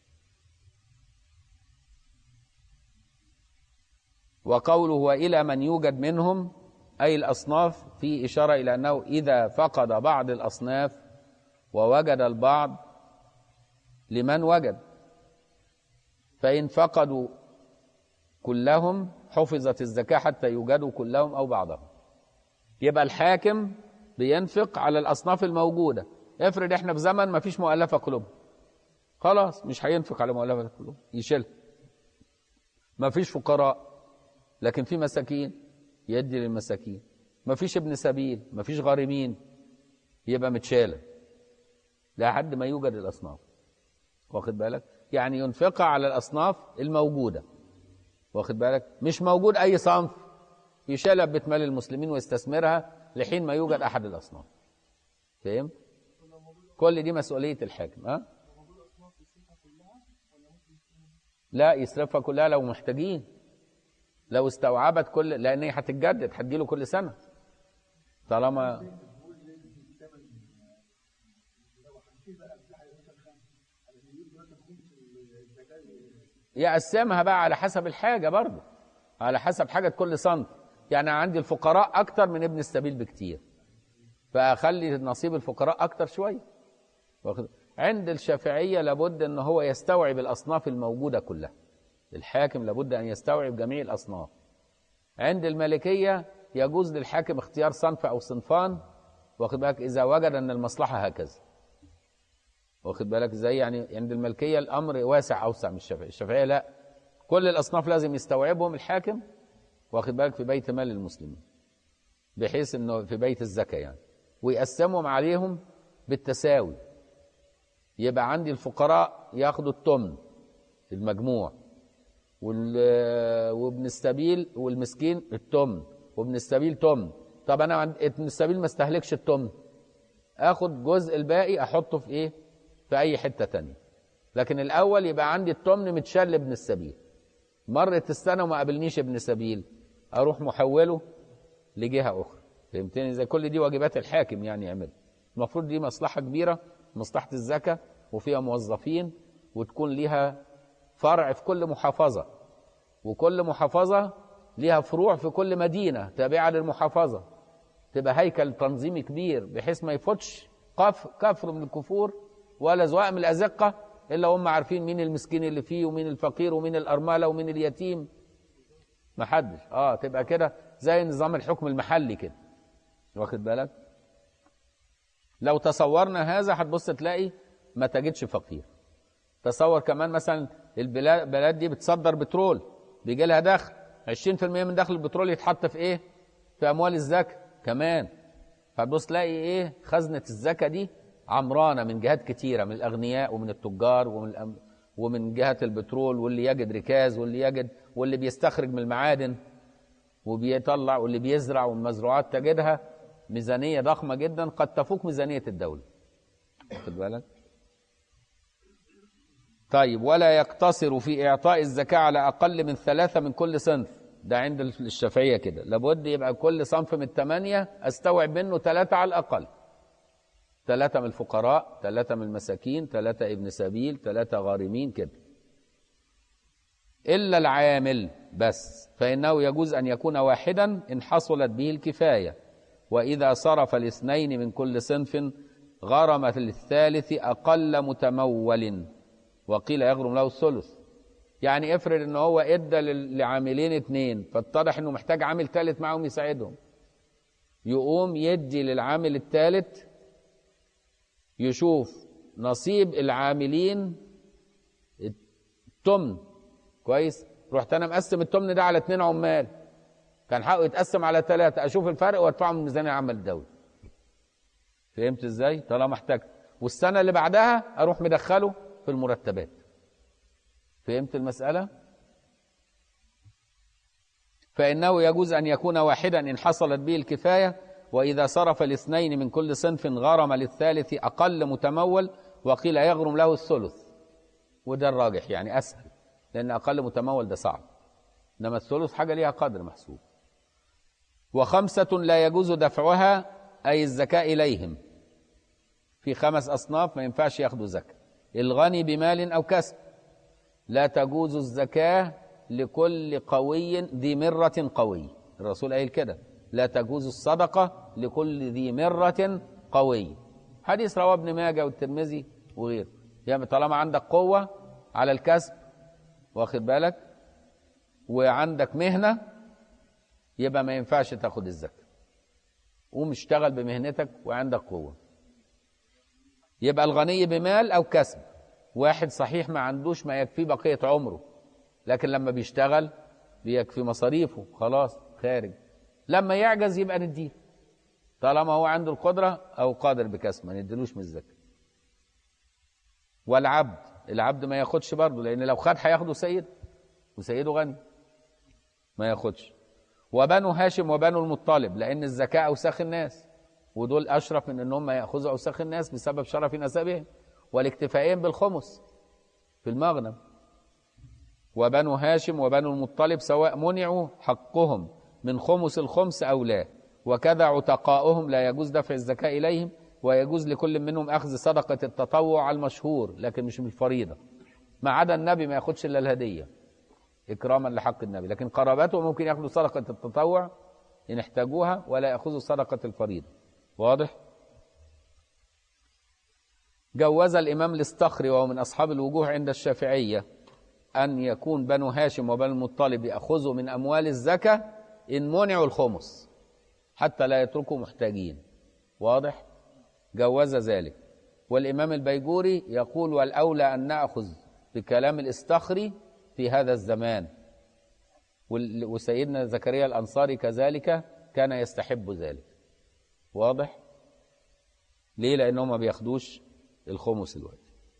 S1: وقوله والى من يوجد منهم اي الاصناف في اشاره الى انه اذا فقد بعض الاصناف ووجد البعض لمن وجد فان فقدوا كلهم حفظت الزكاه حتى يوجدوا كلهم او بعضهم يبقى الحاكم بينفق على الاصناف الموجوده افرض احنا في زمن ما فيش مؤلفه قلوب خلاص مش هينفق على مؤلفه قلوب يشيلها ما فيش فقراء لكن في مساكين يدي للمساكين ما فيش ابن سبيل ما فيش غارمين يبقى متشاله لحد ما يوجد الاصناف واخد بالك يعني ينفقها على الاصناف الموجوده واخد بالك مش موجود اي صنف يشالها ببيت مال المسلمين ويستثمرها لحين ما يوجد احد الاصناف فهم كل دي مسؤوليه الحاكم ها لا يصرفها كلها لو محتاجين لو استوعبت كل لان هي هتتجدد هتجيله كل سنه طالما يقسمها بقى على حسب الحاجه برضه على حسب حاجه كل صنف يعني عندي الفقراء اكتر من ابن السبيل بكتير فاخلي نصيب الفقراء اكتر شويه واخد عند الشافعيه لابد ان هو يستوعب الاصناف الموجوده كلها الحاكم لابد ان يستوعب جميع الاصناف عند المالكيه يجوز للحاكم اختيار صنف او صنفان واخد بالك اذا وجد ان المصلحه هكذا واخد بالك ازاي يعني عند الملكيه الامر واسع اوسع من الشافعيه الشافعيه لا كل الاصناف لازم يستوعبهم الحاكم واخد بالك في بيت مال المسلمين بحيث انه في بيت الزكاه يعني ويقسمهم عليهم بالتساوي يبقى عندي الفقراء ياخدوا التمن المجموع وابن السبيل والمسكين التمن وابن السبيل تمن طب انا عند ابن السبيل ما استهلكش التمن اخد جزء الباقي احطه في ايه في اي حته تانية لكن الاول يبقى عندي التمن متشال لابن السبيل مرت السنه وما قابلنيش ابن سبيل اروح محوله لجهه اخرى فهمتني زي كل دي واجبات الحاكم يعني يعملها المفروض دي مصلحه كبيره مصلحه الزكاه وفيها موظفين وتكون ليها فرع في كل محافظه وكل محافظه ليها فروع في كل مدينه تابعه للمحافظه تبقى هيكل تنظيمي كبير بحيث ما يفوتش قف كفر من الكفور ولا زواء من الازقه الا هم عارفين مين المسكين اللي فيه ومين الفقير ومين الارمله ومين اليتيم ما حدش اه تبقى كده زي نظام الحكم المحلي كده واخد بالك لو تصورنا هذا هتبص تلاقي ما تجدش فقير تصور كمان مثلا البلاد البلاد دي بتصدر بترول بيجي لها دخل 20% من دخل البترول يتحط في ايه في اموال الزكاه كمان فتبص تلاقي ايه خزنه الزكاه دي عمرانه من جهات كتيره من الاغنياء ومن التجار ومن الأم ومن جهه البترول واللي يجد ركاز واللي يجد واللي بيستخرج من المعادن وبيطلع واللي بيزرع والمزروعات تجدها ميزانيه ضخمه جدا قد تفوق ميزانيه الدوله واخد بالك طيب ولا يقتصر في اعطاء الزكاه على اقل من ثلاثه من كل صنف ده عند الشافعيه كده لابد يبقى كل صنف من الثمانيه استوعب منه ثلاثه على الاقل ثلاثه من الفقراء ثلاثه من المساكين ثلاثه ابن سبيل ثلاثه غارمين كده الا العامل بس فانه يجوز ان يكون واحدا ان حصلت به الكفايه واذا صرف الاثنين من كل صنف غرم للثالث اقل متمول وقيل يغرم له الثلث يعني افرض ان هو ادى لل- لعاملين اتنين فاتضح انه محتاج عامل تالت معاهم يساعدهم يقوم يدي للعامل التالت يشوف نصيب العاملين التمن كويس رحت انا مقسم التمن ده على اتنين عمال كان حقه يتقسم على ثلاثة اشوف الفرق وادفعه من الميزانية العامة للدولة فهمت ازاي طالما احتاجت والسنة اللي بعدها اروح مدخله في المرتبات فهمت المسألة فإنه يجوز أن يكون واحدا إن حصلت به الكفاية وإذا صرف الاثنين من كل صنف غرم للثالث أقل متمول وقيل يغرم له الثلث وده الراجح يعني أسهل لأن أقل متمول ده صعب إنما الثلث حاجة ليها قدر محسوب وخمسة لا يجوز دفعها أي الزكاة إليهم في خمس أصناف ما ينفعش ياخدوا زكاة الغني بمال أو كسب لا تجوز الزكاة لكل قوي ذي مرة قوي الرسول قايل كده لا تجوز الصدقة لكل ذي مرة قوي حديث رواه ابن ماجه والترمذي وغيره يعني طالما عندك قوة على الكسب واخد بالك وعندك مهنة يبقى ما ينفعش تاخد الزكاة قوم اشتغل بمهنتك وعندك قوة يبقى الغني بمال أو كسب واحد صحيح ما عندوش ما يكفيه بقية عمره لكن لما بيشتغل بيكفي مصاريفه خلاص خارج لما يعجز يبقى نديه طالما هو عنده القدرة أو قادر بكسب ما نديلوش من الزكاة والعبد العبد ما ياخدش برضه لأن لو خد هياخده سيد وسيده غني ما ياخدش وبنو هاشم وبنو المطلب لأن الزكاة أوساخ الناس ودول أشرف من أنهم يأخذوا أوساخ الناس بسبب شرف نسبهم والاكتفائين بالخمس في المغنم وبنو هاشم وبنو المطلب سواء منعوا حقهم من خمس الخمس أو لا وكذا عتقاؤهم لا يجوز دفع الزكاة إليهم ويجوز لكل منهم أخذ صدقة التطوع المشهور لكن مش من الفريضة ما عدا النبي ما ياخدش إلا الهدية إكراما لحق النبي لكن قرابته ممكن ياخدوا صدقة التطوع إن احتاجوها ولا يأخذوا صدقة الفريضة واضح؟ جوز الإمام الاستخري وهو من أصحاب الوجوه عند الشافعية أن يكون بنو هاشم وبنو المطلب يأخذوا من أموال الزكاة إن منعوا الخمس حتى لا يتركوا محتاجين واضح؟ جوز ذلك والإمام البيجوري يقول والأولى أن نأخذ بكلام الاستخري في هذا الزمان وال- وسيدنا زكريا الأنصاري كذلك كان يستحب ذلك واضح؟ ليه؟ لأنهم ما بياخدوش الخمس الوقت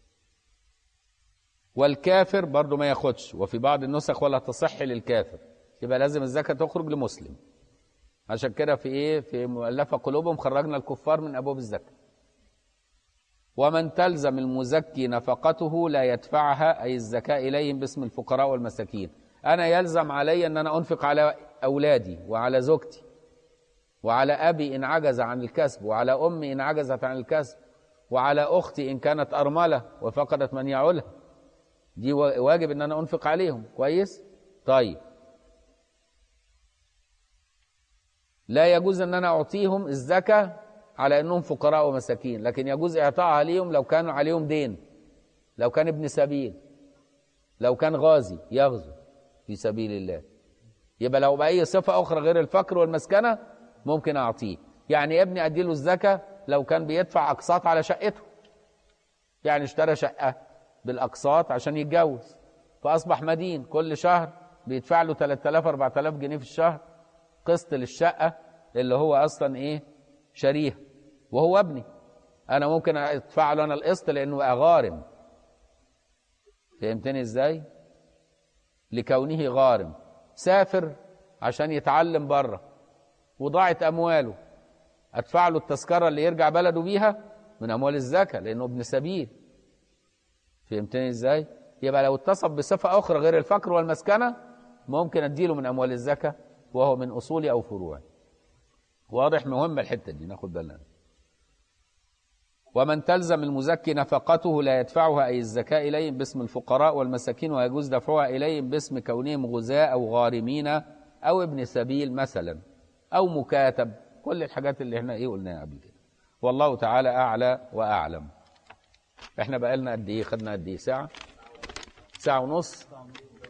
S1: والكافر برضه ما ياخدش وفي بعض النسخ ولا تصح للكافر يبقى لازم الزكاة تخرج لمسلم عشان كده في ايه في مؤلفة قلوبهم خرجنا الكفار من أبواب الزكاة ومن تلزم المزكي نفقته لا يدفعها أي الزكاة إليهم باسم الفقراء والمساكين أنا يلزم علي أن أنا أنفق على أولادي وعلى زوجتي وعلى أبي إن عجز عن الكسب وعلى أمي إن عجزت عن الكسب وعلى أختي إن كانت أرملة وفقدت من يعولها دي وا- واجب إن أنا أنفق عليهم كويس طيب لا يجوز ان انا اعطيهم الزكاه على انهم فقراء ومساكين لكن يجوز اعطائها ليهم لو كانوا عليهم دين لو كان ابن سبيل لو كان غازي يغزو في سبيل الله يبقى لو باي صفه اخرى غير الفقر والمسكنه ممكن اعطيه يعني ابني اديله الزكاه لو كان بيدفع اقساط على شقته يعني اشترى شقه بالاقساط عشان يتجوز فاصبح مدين كل شهر بيدفع له 3000 4000 جنيه في الشهر قسط للشقة اللي هو أصلا إيه شريها وهو ابني أنا ممكن أدفع له أنا القسط لأنه بقى غارم فهمتني إزاي؟ لكونه غارم سافر عشان يتعلم بره وضاعت أمواله أدفع له التذكرة اللي يرجع بلده بيها من أموال الزكاة لأنه ابن سبيل فهمتني إزاي؟ يبقى لو اتصف بصفة أخرى غير الفقر والمسكنة ممكن أديله من أموال الزكاة وهو من أصول أو فروع واضح مهمة الحتة دي ناخد بالنا ومن تلزم المزكي نفقته لا يدفعها أي الزكاة إليهم باسم الفقراء والمساكين ويجوز دفعها إليهم باسم كونهم غزاة أو غارمين أو ابن سبيل مثلا أو مكاتب كل الحاجات اللي احنا ايه قلناها قبل كده والله تعالى أعلى وأعلم احنا بقالنا قد ايه خدنا قد ايه ساعة ساعة ونص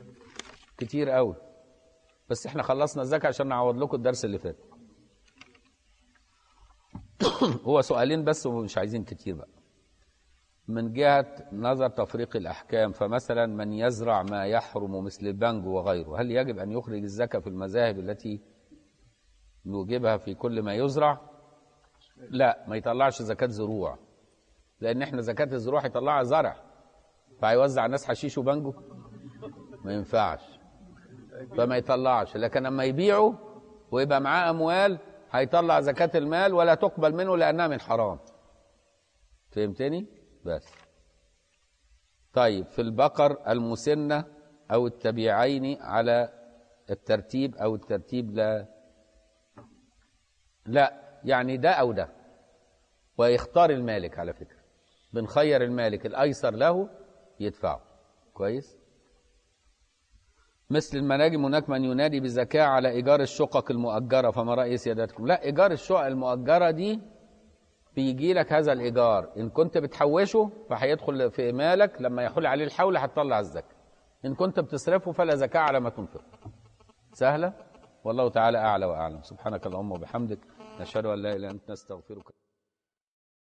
S1: كتير قوي بس احنا خلصنا الزكاه عشان نعوض لكم الدرس اللي فات هو سؤالين بس ومش عايزين كتير بقى من جهة نظر تفريق الأحكام فمثلا من يزرع ما يحرم مثل البنجو وغيره هل يجب أن يخرج الزكاة في المذاهب التي نوجبها في كل ما يزرع لا ما يطلعش زكاة زروع لأن احنا زكاة الزروع يطلعها زرع فهيوزع الناس حشيش وبنجو ما ينفعش فما يطلعش لكن لما يبيعه ويبقى معاه أموال هيطلع زكاة المال ولا تقبل منه لأنها من حرام فهمتني؟ بس طيب في البقر المسنة أو التبيعين على الترتيب أو الترتيب لا لا يعني ده أو ده ويختار المالك على فكرة بنخير المالك الأيسر له يدفعه كويس مثل المناجم هناك من ينادي بزكاة على إيجار الشقق المؤجرة فما رأي سيادتكم لا إيجار الشقق المؤجرة دي بيجي لك هذا الإيجار إن كنت بتحوشه فهيدخل في مالك لما يحول عليه الحول هتطلع الزكاة إن كنت بتصرفه فلا زكاة على ما تنفق سهلة والله تعالى أعلى وأعلم سبحانك اللهم وبحمدك نشهد أن لا إله إلا أنت نستغفرك